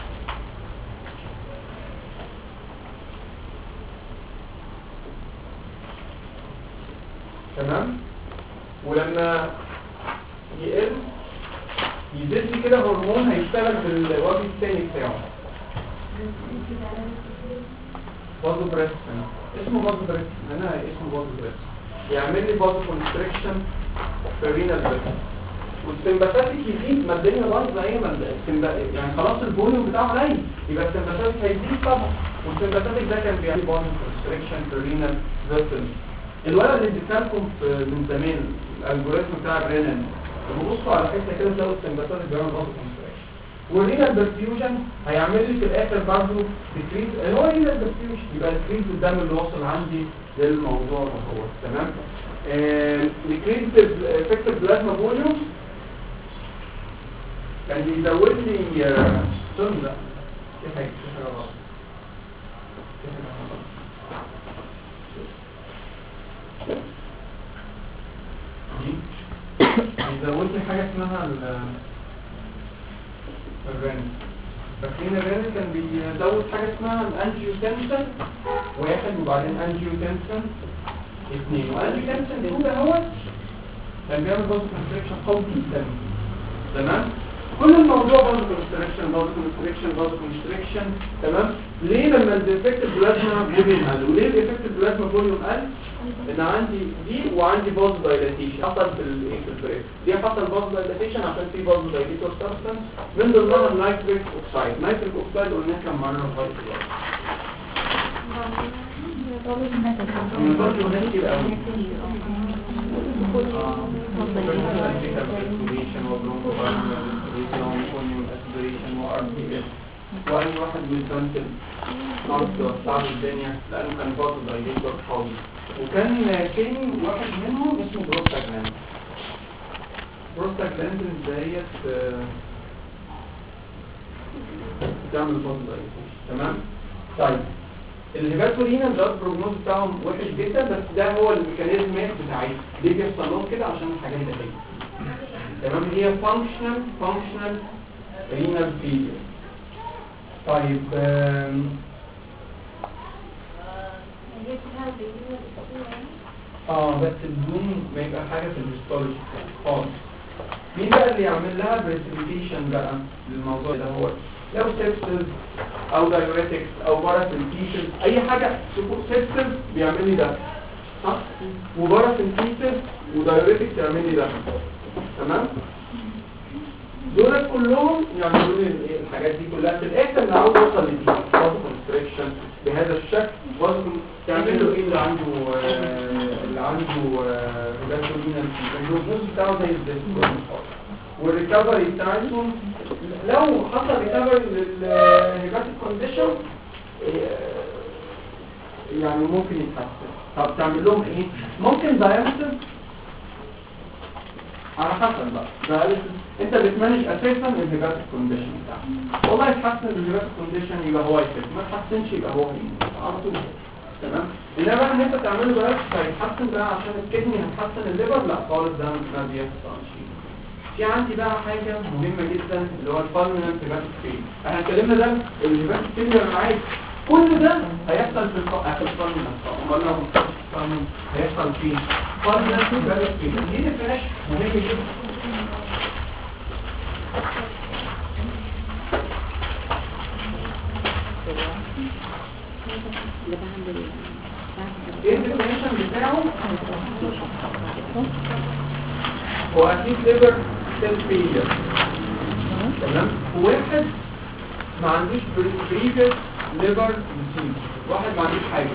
Speaker 1: تمام ولما يقل يزيد لي كده هرمون هيشتغل بالوجه الثاني بتاعه بازو بريستن اسمه بازو بريستن هنا اسمه بازو بريستن يعمل لي بازو كونستريكشن في الرينال بريستن والسمباثيك يزيد ما الدنيا باظه ايه ما السمبا- يعني خلاص الفوليوم بتاعه قليل يبقى السمباثيك هيزيد طبعا والسمباثيك ده كان بيعمل بازو كونستريكشن في الرينال بريستن الولد اللي اديتها لكم في- من زمان الالجوريثم بتاع برينان بصوا على حته كده تلاقوا السمباثيك بيعمل بازو كونستريكشن والرينال برفيوجن هيعمل لي في الاخر برضه ديكريز اللي هو رينال برفيوجن يبقى ديكريز الدم اللي واصل عندي للموضوع ده هو تمام ديكريز افكتيف بلازما فوليوم كان بيزود لي آه، سن لا في حاجه في حاجه غلط في حاجه غلط دي بيزود لي حاجه اسمها ال الرن فاكرين الرن كان بيزود حاجة اسمها الانجيوتنسن واحد وبعدين انجيوتنسن اثنين وانجيوتنسن اثنين ده هو كان بيعمل بازو كونستريكشن قوي جدا تمام كل الموضوع بازو كونستريكشن بازو كونستريكشن بازو كونستريكشن تمام ليه لما الديفكتيف بلازما فوليوم قل وليه الديفكتيف بلازما فوليوم قل ان عندي دي وعندي باز دايلاتيشن حصل في الايه في البريك دي حصل باز دايلاتيشن عشان في باز دايليتور سبستانس من ضمنها النيتريك اوكسايد نيتريك اوكسايد قلنا كم مره لغايه دلوقتي من برضه هناك يبقى قوي واي واحد بيتنتج نقص صعب الدنيا لانه كان برضه دايليتور قوي وكان تاني واحد منهم اسمه بروستاجلاند بروستاجلاند ديت آه، بتعمل باز دايليتور تمام طيب الهيباتورينا ده البروجنوز بتاعهم وحش جدا بس ده هو الميكانيزم بتاعي ليه بيحصل لهم كده عشان الحاجات دي هي تمام هي فانكشنال فانكشنال رينال فيلير طيب آم، اه بس بدون ما يبقى حاجه في الهيستولوجي خالص مين بقى اللي يعمل لها بريسبيتيشن بقى للموضوع ده هو لو سيبسز او دايوريتكس او باراسنتيشن اي حاجه سيبسز بيعمل لي ده صح وباراسنتيشن ودايوريتكس يعمل لي ده تمام دول كلهم يعملوا لي الإيه؟ الحاجات دي كلها في الاخر انا عاوز اوصل لدي برضه كونستريكشن بهذا الشكل برضه تعمل له ايه اللي عنده آه، اللي عنده ريلاكسولينا البروجنوز بتاعه زي الزيت والريكفري بتاعتهم لو حصل ريكفري للهيباتيك كونديشن يعني ممكن يتحسن طب تعمل لهم ايه ممكن داياليسيس على حسب بقى داياليسيس انت بتمانج اساسا الهيباتيك كونديشن بتاعك والله يتحسن الهيباتيك كونديشن يبقى هو يفيد ما تحسنش يبقى هو هيموت على طول تمام انما بقى ان انت تعمله داياليسيس هيتحسن بقى عشان الكدني هتحسن الليفر لا خالص ده ما بيحصلش في عندي بقى حاجة مهمة جدا اللي هو الفالمنال هيباتيك فيل احنا اتكلمنا ده الهيباتيك فيل اللي معاك كل ده هيحصل في الف- في الفالمنال امال لو ما حصلش في الفالمنال هيحصل فين فالمنال هيباتيك فيل دي ديفينيشن مهم جدا ايه الديفينيشن بتاعه هو اكيد ليفر سيل فيلير تمام وواحد ما عندوش بريفيس ليفر ديزيز واحد ما عندوش حاجه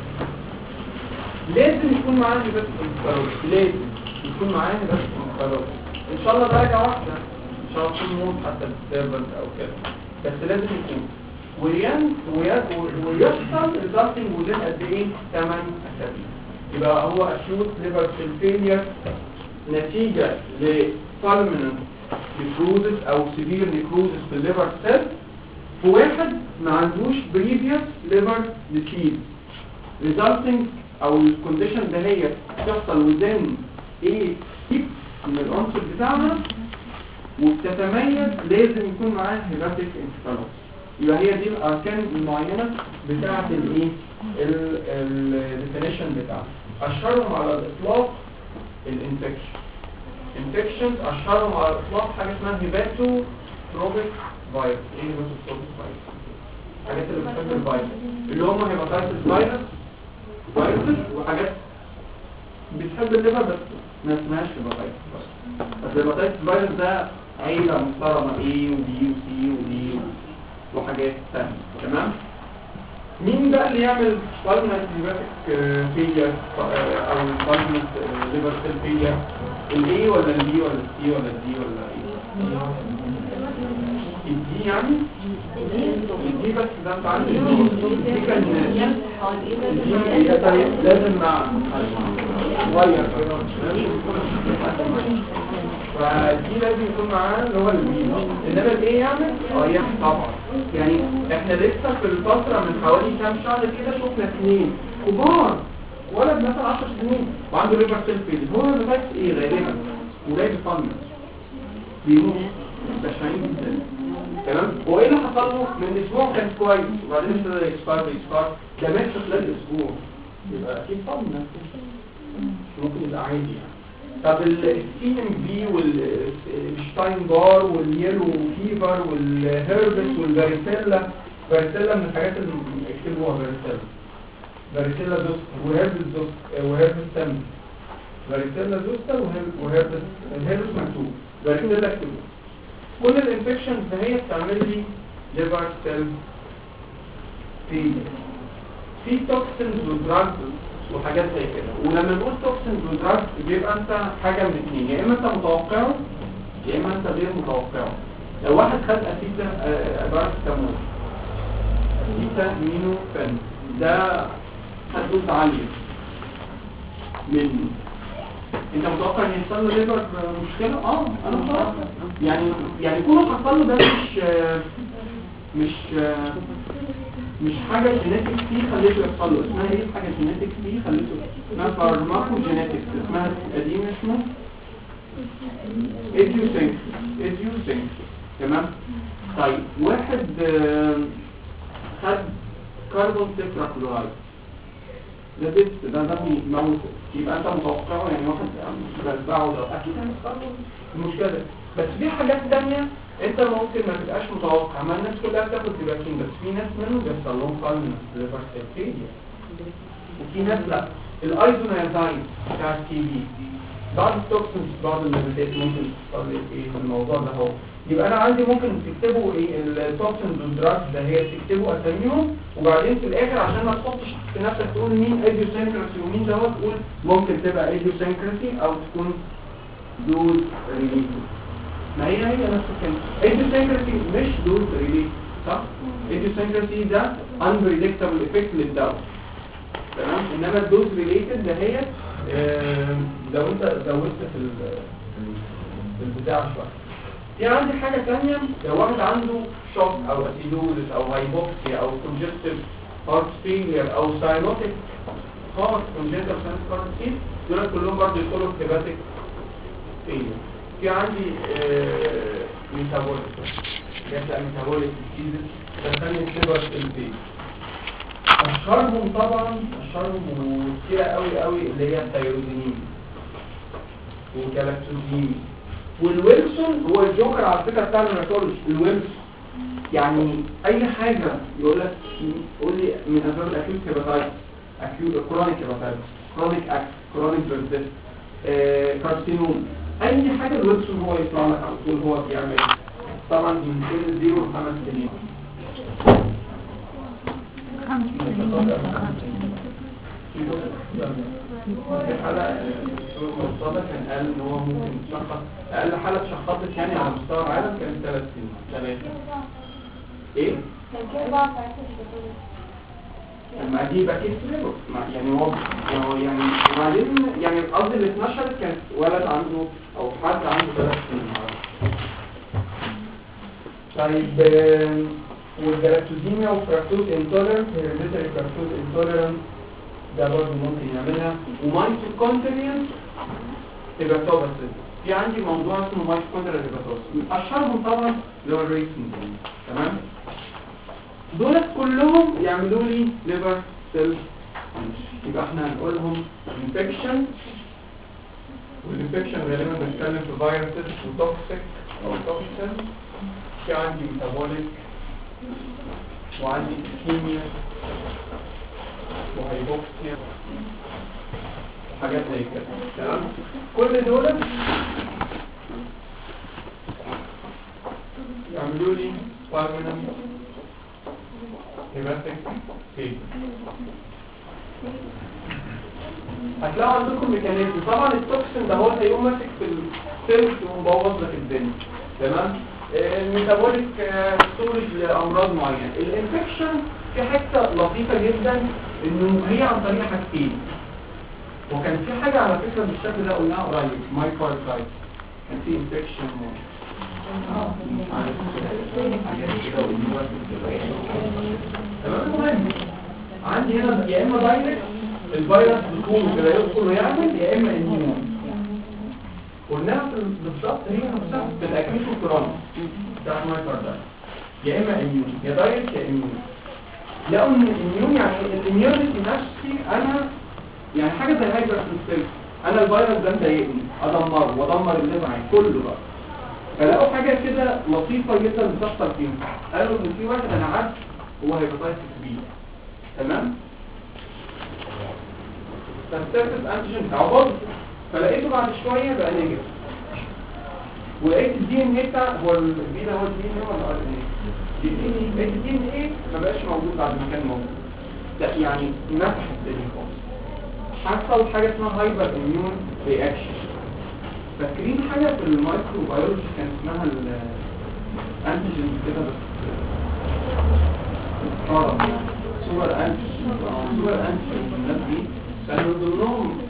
Speaker 1: لازم يكون معاه هيبات انفراد لازم يكون معاه هيبات انفراد ان شاء الله درجه واحده ان شاء الله تكون موت حتى السيرفنت او كده بس لازم يكون وين وي- ويحصل resulting within قد ايه 8 اسابيع يبقى هو acute liver cell failure نتيجة لفالمنت نيكروزس او سيفير نيكروزس في الليفر سيل في واحد ما عندوش previous liver disease resulting او الكونديشن ده هي تحصل within ايه من العنصر بتاعها وبتتميز لازم يكون معاها هيباتيك انسفالوس يبقى هي دي الاركان المعينه بتاعه الايه الديفينيشن بتاعها اشهرهم على الاطلاق الانفكشن انفكشن اشهرهم على الاطلاق حاجه اسمها هيباتو تروبيك فيروس ايه هيباتو تروبيك فيروس حاجات اللي بتسبب الفيروس اللي هم هيباتايتس فيروس فيروس وحاجات بتحب الليفر بس ما اسمهاش هيباتايتس فيروس بس الهيباتايتس فيروس ده عيلة محترمة A وبي وسي ودي وحاجات تانية تمام مين بقى اللي يعمل بالمنت ليفاتيك فيلير او بالمنت ليفر سيل فيلير الاي ولا البي ولا السي ولا الدي ولا ايه الدي يعني الدي بس ده انت عندي دي كان الدي ده لازم مع غير فدي لازم يكون معاه اللي هو البي انما الايه يعمل اه يعمل طبعا يعني احنا لسه في الفتره من حوالي كام شهر كده شفنا اثنين كبار ولد مثلا 10 سنين وعنده ليفر سيل فيل هو بس ايه غالبا ولاده فن بيموت مستشفيين جدا تمام هو ايه اللي حصل له من اسبوع كان كويس وبعدين ابتدى يكسبار يكسبار ده مات في خلال اسبوع يبقى اكيد فن ممكن يبقى عادي يعني طب السي ام بي والشتاين بار واليلو فيفر والهيربس والباريسيلا باريسيلا من الحاجات اللي اكتبوها باريسيلا باريسيلا زوستر وهيربس زوستر وهيربس سم باريسيلا زوستر وهير- وهيربس الهيربس مكتوب باريسيلا اكتبوها كل الانفكشنز ده هي بتعمل لي ليفر سيل فيلير في توكسينز ودراجز وحاجات زي كده ولما نقول توكسينز ودراجز بيبقى انت حاجه من اثنين يا اما انت متوقعه يا اما انت غير متوقعه لو واحد خد اسيتا باراسيتامول اسيتا مينوفين ده حدوث عاليه منه انت متوقع ان يحصل له ليفر مشكله اه انا متوقع يعني يعني كله حصل له ده مش مش مش حاجة جينيتك فيه خليته يحصل له اسمها ايه حاجة جينيتك فيه خليته اسمها فارماكو جينيتكس اسمها قديم اسمه اديوسينك اديوسينك تمام طيب واحد آه، خد كربون تترا كلورايد ده بيت ده ده موت يبقى انت متوقعه يعني واحد بلبعه ده اكيد هيحصل له المشكله ده. بس في حاجات تانية انت ممكن ما تبقاش متوقع ما الناس كلها بتاخد ديباكين بس في ناس منهم بيحصل لهم قلب ليفر فيلير وفي ناس لا الايزونيازايد بتاع التي بي بعض التوكسينز بعض النباتات ممكن تحصل لك ايه في الموضوع ده هو يبقى انا عندي ممكن تكتبوا ايه التوكسينز والدراجز ده هي تكتبوا اساميهم وبعدين في الاخر عشان ما تحطش في نفسك تقول مين ايديوسينكراسي ومين دوت تقول ممكن تبقى ايديوسينكراسي او تكون دوز ريليتد ما هي هي نفس الكلمه ايديوسينكراسي مش دوز ريليتد صح ايديوسينكراسي ده unpredictable effect للدواء تمام انما الدوز ريليتد ده هي آه، لو انت زودت في ال- في البتاع شويه في عندي حاجة تانية لو واحد عنده شوك او اسيدوزس او هايبوكسيا او congestive heart failure او cyanotic heart congenital cyanotic heart disease دول كلهم برضه يدخلوا في hepatic failure في عندي ميتابوليك جات ميتابوليك diseases تخلي الكبر في البيت اشهرهم طبعا اشهرهم وكتيرة قوي قوي اللي هي الثيروزينين وكالاكتوزين والويلسون هو الجوكر على فكره بتاع الريتولوجي الويلسون يعني اي حاجه يقول لك قول لي من اسباب الاكيوت هيباتايتس اكيوت كرونيك هيباتايتس كرونيك اكس كرونيك بيرزيست كارسينوم اي حاجه الويلسون هو يطلع لك على طول هو بيعمل طبعا دي من سن زيرو لخمس سنين في حالة مرتضى كان قال ان هو ممكن تشخص اقل حالة اتشخصت يعني على مستوى العالم كانت ثلاث سنين ثلاثة ايه
Speaker 3: كان كده بقى ساعتها البطولة.
Speaker 1: ما دي يبقى كيس ليبر ما- يعني هو يعني هو يعني وبعدين يعني قصدي اللي اتنشرت كانت ولد عنده او حد عنده ثلاث سنين طيب آم، والجلاكتوزيميا وفراكتوز انتولرنت هيريديتري فراكتوز انتولرنت ده برضه ممكن يعملها ومايتوكوندريان هيباتوباسيس في عندي موضوع اسمه مايتوكوندريان هيباتوباسيس اشهرهم طبعا اللي هو الريسنج تمام دول كلهم يعملوا لي ليفر سيل يبقى احنا هنقولهم انفكشن والانفكشن غالبا بنتكلم في فيروسز وتوكسيك او توكسين في عندي ميتابوليك وعندي كيميا وهيبوكسيا وحاجات زي كده تمام كل دول يعملوا لي permanent hepatic failure هتلاقوا عندكم ميكانيزم طبعا التوكسين ده هو هيقوم ماسك في السيلز ومبوظ لك الدنيا تمام آه، الميتابوليك ستورج لامراض معينه الانفكشن في حته لطيفه جدا انه هي عن طريق حاجتين وكان في حاجه على فكره بالشكل ده قلناها قريب مايكروسايت كان في انفكشن تمام المهم عندي هنا يا اما دايركت الفيروس بيكون كده يدخل ويعمل يا اما اميون قلناها في بالظبط هي نفسها في الاكيوت والكورونا بتاع المايكروسايت يا اما اميون يا دايركت يا اميون لقوا ان الاميون يعني الاميونيتي نفسي انا يعني حاجه زي هايبر سنسيتيف انا الفيروس ده مضايقني ادمره وادمر اللي معي كله بقى فلقوا حاجه كده لطيفه جدا بتحصل فيهم قالوا ان في واحد انا عارف هو هيباتايتس بي تمام فالسيرفس انتيجين بتاعه باظ فلقيته بعد شويه بقى نيجاتيف ولقيت الدي ان ايه بتاع هو البي ده هو الدي ان ايه ولا ار ان ايه لقيت الدي ان ايه ما بقاش موجود بعد ما كان موجود لا يعني مسح الدنيا خالص حصل حاجه اسمها هايبر اميون رياكشن فاكرين حاجه في المايكرو بيولوجي كان اسمها الانتيجين كده بس اه صور انتيجين آه، صور انتيجين الناس دي كانوا ضمنهم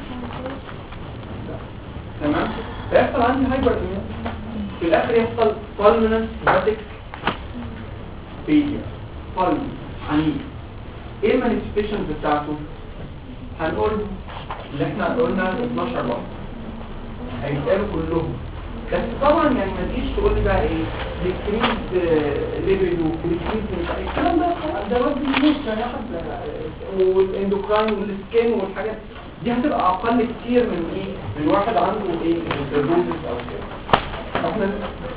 Speaker 1: تمام فيحصل عندي هايبر اميون في الاخر يحصل pulmonary hepatic failure pulmonary عنيف ايه المانيفستيشنز بتاعته هنقول اللي احنا قلنا 12 واحد هيتقالوا كلهم بس طبعا يعني ما تجيش تقول لي بقى ايه ديكريز ليبيدو ديكريز مش عارف الكلام ده ده وزن النص يعني حد والاندوكراين والسكين والحاجات دي هتبقى اقل كتير من ايه من واحد عنده ايه الدروزس او كده احنا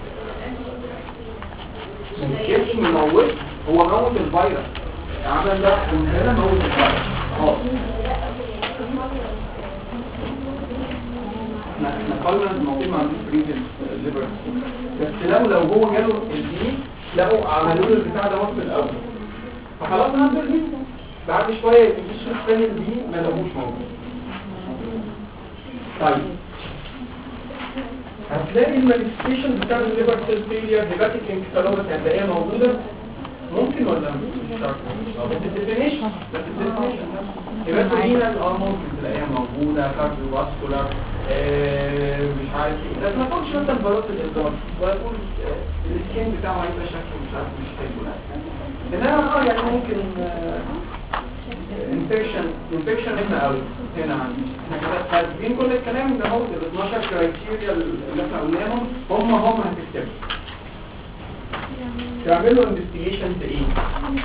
Speaker 1: الكيس مموت هو موت الفيروس عمل ده من هنا موت الفيروس خلاص احنا احنا قلنا الموضوع ما عندوش بريزن ليبر بس لو لو هو جاله الدي لقوا عملوا له البتاع ده في الاول فخلاص عنده الدي بعد شويه يكتشف تاني الدي ما لقوش موجود طيب هتلاقي المانيفستيشن بتاع الليبر سيل فيلير هيباتيك انكفالوباثي هتلاقيها موجوده ممكن ولا مش شرط بس الديفينيشن بس الديفينيشن هيباتورينال اه ممكن تلاقيها موجوده كارديو فاسكولار مش عارف ايه بس ما تقولش مثلا بلاط الادرار ولا تقول آه، السكين بتاعه هيبقى شكله مش عارف مش حلو لا انما اه يعني ممكن انفكشن انفكشن احنا قوي هنا عندي احنا كده كاتبين كل الكلام ده هو ال 12 كرايتيريا اللي احنا قلناهم هم هم هتكتبوا تعملوا انفستيجيشن في ايه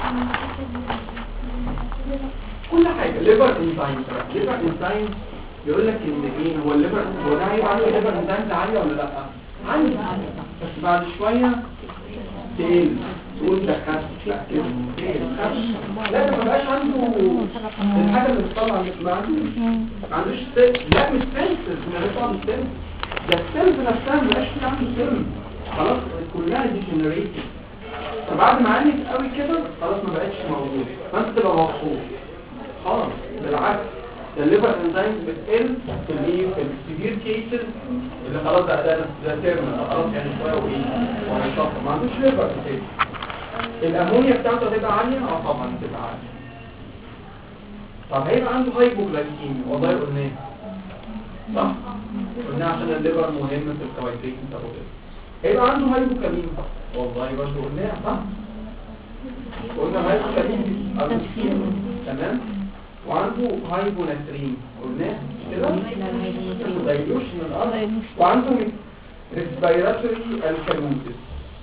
Speaker 1: كل حاجه ليفر انزايم ليفر انزايم يقول لك ان ايه هو الليفر هو ده هيبقى عنده ليفر انزايم عاليه ولا لا عندي بس بعد شويه تقل تقول ده خف لا كده تقل خف لا ده ما بقاش عنده الحاجه اللي بتطلع مش ما عندوش ما عندوش سيل لا مش سيلز ما بيطلع مش سيلز ده السيلز نفسها ما بقاش في عنده سيل خلاص كلها ديجنريتد فبعد ما علت قوي كده خلاص ما بقتش موجوده فانت تبقى مبسوط خلاص بالعكس ده الليفر انزايم بتقل في الايه في السيفير كيسز اللي خلاص ده ده ده تيرمينال خلاص يعني شويه وايه وهيشطب ما عندوش ليفر اساسا الامونيا بتاعته هتبقى عاليه اه طبعا هتبقى عاليه طب هيبقى عنده هايبوجلايكيميا والله قلناه صح قلنا عشان الليفر مهم في الكويتريت ميتابوليزم هيبقى عنده هايبوكاليميا والله برضه قلناها صح قلنا هايبوكاليميا ألوكسيميا. تمام وعنده هايبوناترين قلناها مش كده دايلوشن الارض وعنده ريسبيراتوري الكالوزيس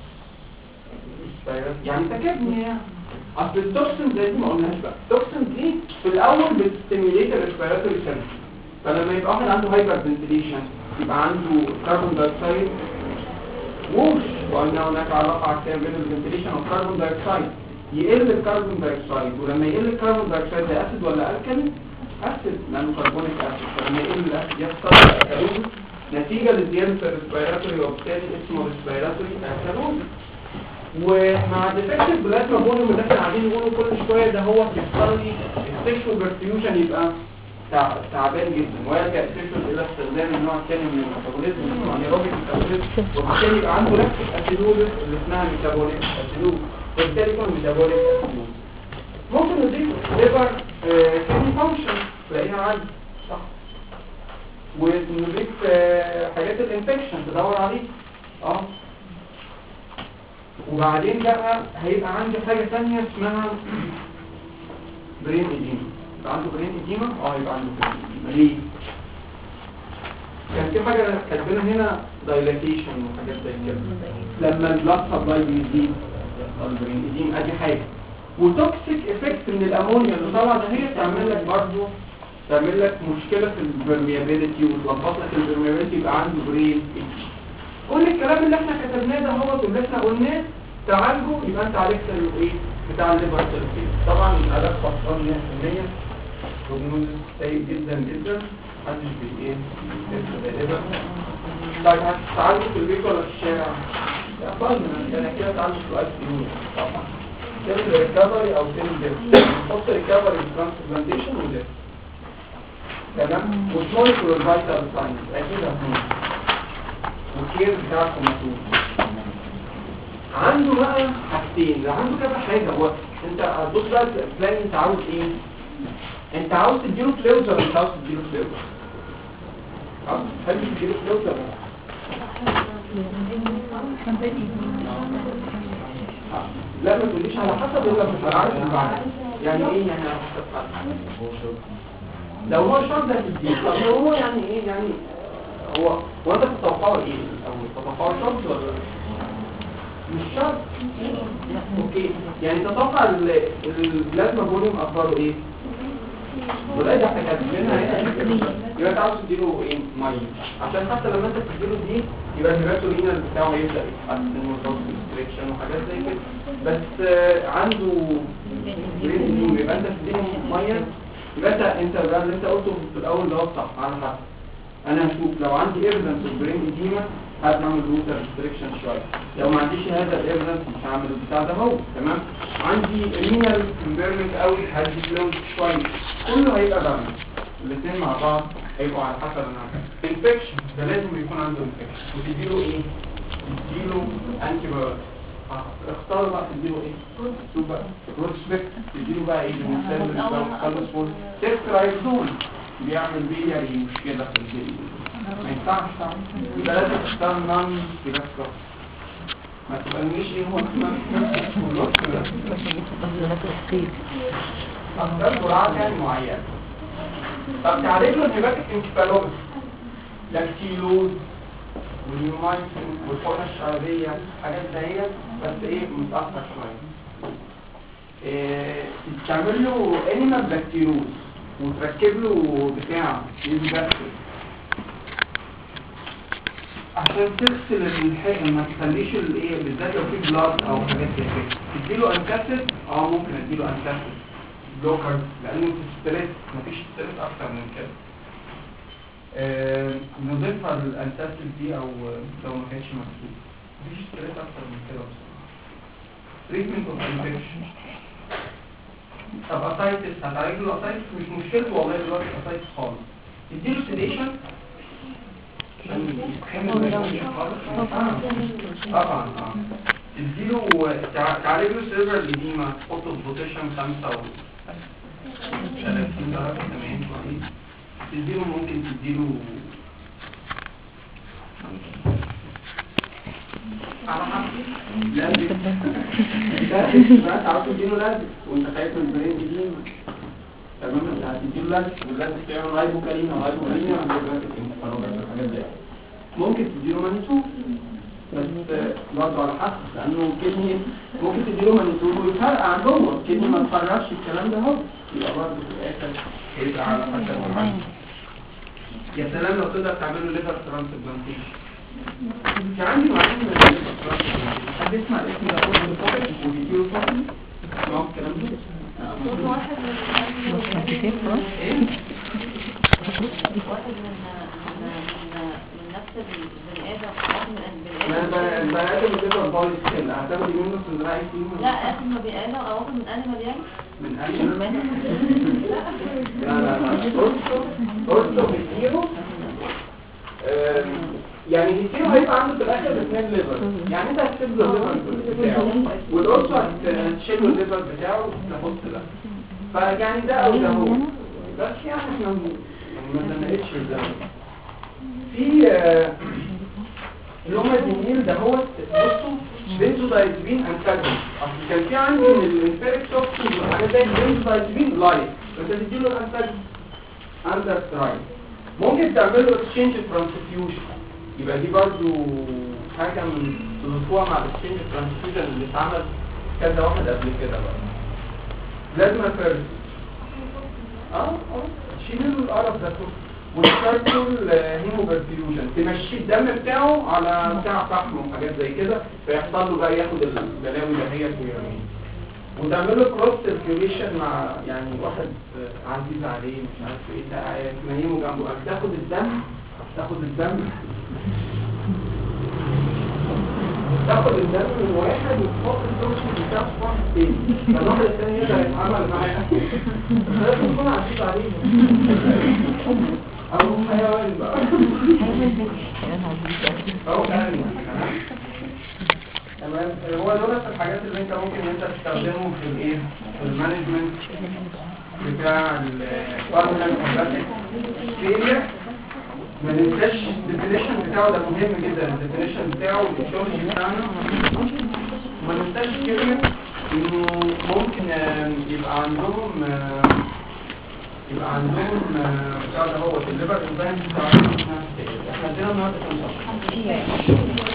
Speaker 1: يعني تكتني يعني اصل التوكسين زي دي ما قلناش بقى التوكسين دي في الاول بتستيميليت الريسبيراتوري سيلز فلما يبقى واحد عنده هايبر فنتيليشن يبقى عنده كربون دايوكسيد ووش وقلنا هناك علاقه عكسيه بين الفنتيليشن والكربون دايوكسيد يقل الكربون دايوكسيد ولما يقل الكربون دايوكسيد ده اسيد ولا الكالي اسيد لانه كربونيك اسيد فلما يقل الاسيد يحصل الكالوز نتيجه لزياده الريسبيراتوري وبالتالي اسمه ريسبيراتوري الكالوز ومع ديفكتيف بلازما فوليوم اللي احنا قاعدين نقوله كل شويه ده هو بيحصل لي السيشوال برفيوجن يبقى تع- تعبان جدا ويلجا السيشوال الى استخدام النوع الثاني من الميتابوليزم اسمه انيروبيك ميتابوليزم وبالتالي يبقى عنده نفس الاسيدوزس اللي اسمها ميتابوليك اسيدوز وبالتالي يكون ميتابوليك اسيدوز ممكن نضيف ليفر كيدني فانكشن تلاقيها عادي صح ونضيف آه، حاجات الانفكشن تدور عليه اه وبعدين بقى هيبقى عندي حاجة تانية اسمها برين ايديما يبقى عنده برين ايديما اه يبقى عنده برين ايديما ليه؟ كان في حاجة كاتبينها هنا دايلاتيشن وحاجات زي كده لما البلاد سبلاي بيزيد يحصل برين ايديما ادي حاجة وتوكسيك افكت من الامونيا اللي طالعه ده هي تعمل لك برضه تعمل لك مشكلة في البرميابيليتي وتلخبط لك البرميابيليتي يبقى عنده برين ايديما كل الكلام اللي احنا كتبناه ده هو اللي احنا قلناه تعالجه يبقى انت عالجت الايه بتاع الليفر سيرفيس طبعا علاج خسران 100% بروجنوز سيء جدا جدا محدش بي ايه بيحس بالليفر طيب هتتعالجوا في البيت ولا في الشارع؟ يا فندم انا كده اتعالج في الاي سي يو طبعا تعمل ريكفري او تعمل ديف تحط ريكفري ترانسبلانتيشن وديف تمام وتمونيتور الفيتال ساينز اكيد هتمونيتور والكير بتاعكم مسؤول عنده بقى حاجتين ده عنده كذا حاجه هو انت هتبص بقى تلاقي انت عاوز ايه انت عاوز تديله فلوز ولا مش عاوز تديله فلوز عاوز تحب تديله فلوز ولا لا؟ آه. لا ما تقوليش على حسب الا مش عارف البعض يعني ايه يعني على حسب بعض؟ لو هو شرط ده تديه طب لو هو يعني ايه يعني هو هو انت بتتوقعه ايه الاول تتوقعه شرط ولا مش شرط اوكي يعني تتوقع ال- البلازما فوليوم اخباره ايه ولا ده احنا كاتبينها هنا يبقى انت عاوز تديله ايه ميه عشان حتى لما انت تديله دي يبقى الهيباتورينا بتاعه يبدا يتحسن ويحصل ريستريكشن وحاجات زي كده بس آه، عنده برين يبقى انت تديله ميه يبقى انت انت بقى اللي انت قلته في الاول ده هو صح على حسب انا هشوف لو عندي ايفيدنس برين ايديما هعمل روتر ريستريكشن شويه لو ما عنديش هذا الايفيدنس مش هعمل البتاع ده هو تمام عندي رينال امبيرمنت قوي هدي فلوس شويه كله هيبقى بالانس الاثنين مع بعض هيبقوا على حسب النوع انفكشن ده لازم يكون عنده انفكشن وتديله ايه تديله انتي بايوتيك اختار بقى تديله ايه شوف بقى روسبكت تديله بقى ايه بنسال خلص فول تسترايزون بيعمل بيه يعني مشكله في الجلد ما ينفعش طبعا يبقى لازم تختار نون سيبكتر ما تسألنيش ايه هو اختار جرعات يعني معينة طب تعرف له الهيباتيك انكفالوبس لاكتيلوز واليومايسين والحقنة الشعبية حاجات زيها بس ايه متأثر شوية إيه تعمل له انيمال بكتيروز وتركب له بتاع يتبكتر عشان تغسل الحاجة ما تخليش الايه بالذات لو في بلاد او حاجات زي كده تديله انكاسيد اه ممكن اديله انكاسيد بلوكر لانه في ستريس مفيش ستريس اكتر من كده آه نضيفها للانتاسيد دي او لو ما كانتش مكتوب مفيش ستريس اكتر من كده بصراحه تريتمنت اوف انفكشن طب اسايتس هتعالج له اسايتس مش مشكلته والله دلوقتي اسايتس خالص تديله سيديشن عشان يتحمل ما يكونش خالص. آه. طبعا اه تديله تع- تعالج له سيرفر الإديمة تحطه في بوتيشن 35 درجة تمام كويس تديله ممكن تديله على حسب لازم لازم بقى تعرف تديله لازم وانت خايف من البرين إديمة تمام انت هتديله لازم واللازم تعمل هايبوكاليميا وهايبوكاليميا حاجات زي كده. ممكن تديله مانيتول بس برضه على حسب لانه الكدني ممكن تديله مانيتول ويفرقع عن جوه الكدني ما تفرقش الكلام ده اهو يبقى برضه في الاخر هيبقى على حسب الحاجة. يا سلام لو تقدر تعمله ليفر ترانسبلانتيشن في عندي نوعين من الليفر ترانسبلانتيشن حد يسمع الاسم ده كله فوكس وفيديو فوكس اسمعوا الكلام ده
Speaker 3: أظن واحد من
Speaker 1: ايه
Speaker 4: واحد من من من من نفس البني ادم واحد من البني
Speaker 1: ما
Speaker 4: ادم
Speaker 1: البني ادم الليفر بايظ كده هتاخد يمين نص دراعي فيه
Speaker 4: لا اخد من بني ادم او واحد من انيمال يعني
Speaker 1: من أي لا لا لا بصوا بصوا بيديرو يعني بيديرو هيبقى عنده في الاخر اثنين ليفر يعني انت هتسيب له الليفر بتاعه والقرصه هتشيل له الليفر بتاعه تحط ده فيعني ده او ده هو بس يعني احنا ما بنناقش في ده في آه، اللي هم الدنيل ده هو بصوا بنزودايزبين انتاجون اصل كان في عندي من الانفيريك توكسين وحاجات زي البنزودايزبين لايت بس تديله الانتاجون اندر سترايد ممكن تعمل له اكسشينج ترانسفيوجن يبقى دي برضو حاجه من تضيفوها مع الاكسشينج ترانسفيوجن اللي اتعمل كذا واحد قبل كده بقى لازم افرز اه اه شيل له القرف ده كله والكارتول هيموبرفيوجن تمشي الدم بتاعه على بتاع فحم وحاجات زي كده فيحصل له بقى ياخد البلاوي دهيت ويرميها وتعمل له كروس سيركيوليشن مع يعني واحد آه، عزيز عليه مش عارف ايه تع- تنيمه جنبه تاخد الدم تاخد الدم تاخد الدم من واحد وتحط التوكسين بتاعه في واحد تاني فالواحد التاني يقدر يتعامل معاه لازم يكون عزيز عليه او حيوان بقى او كائن تمام هو دول الحاجات اللي انت ممكن انت تستخدمهم في الايه في المانجمنت بتاع الفارمولا فيلير ما ننساش الديفينيشن بتاعه ده مهم جدا الديفينيشن بتاعه والشغل بتاعنا وما ننساش كلمة انه ممكن آه، يبقى عندهم آه، يبقى عندهم آه، بتاع ده هو الليفر انزيم بتاع احنا عندنا النهارده كام صفحة؟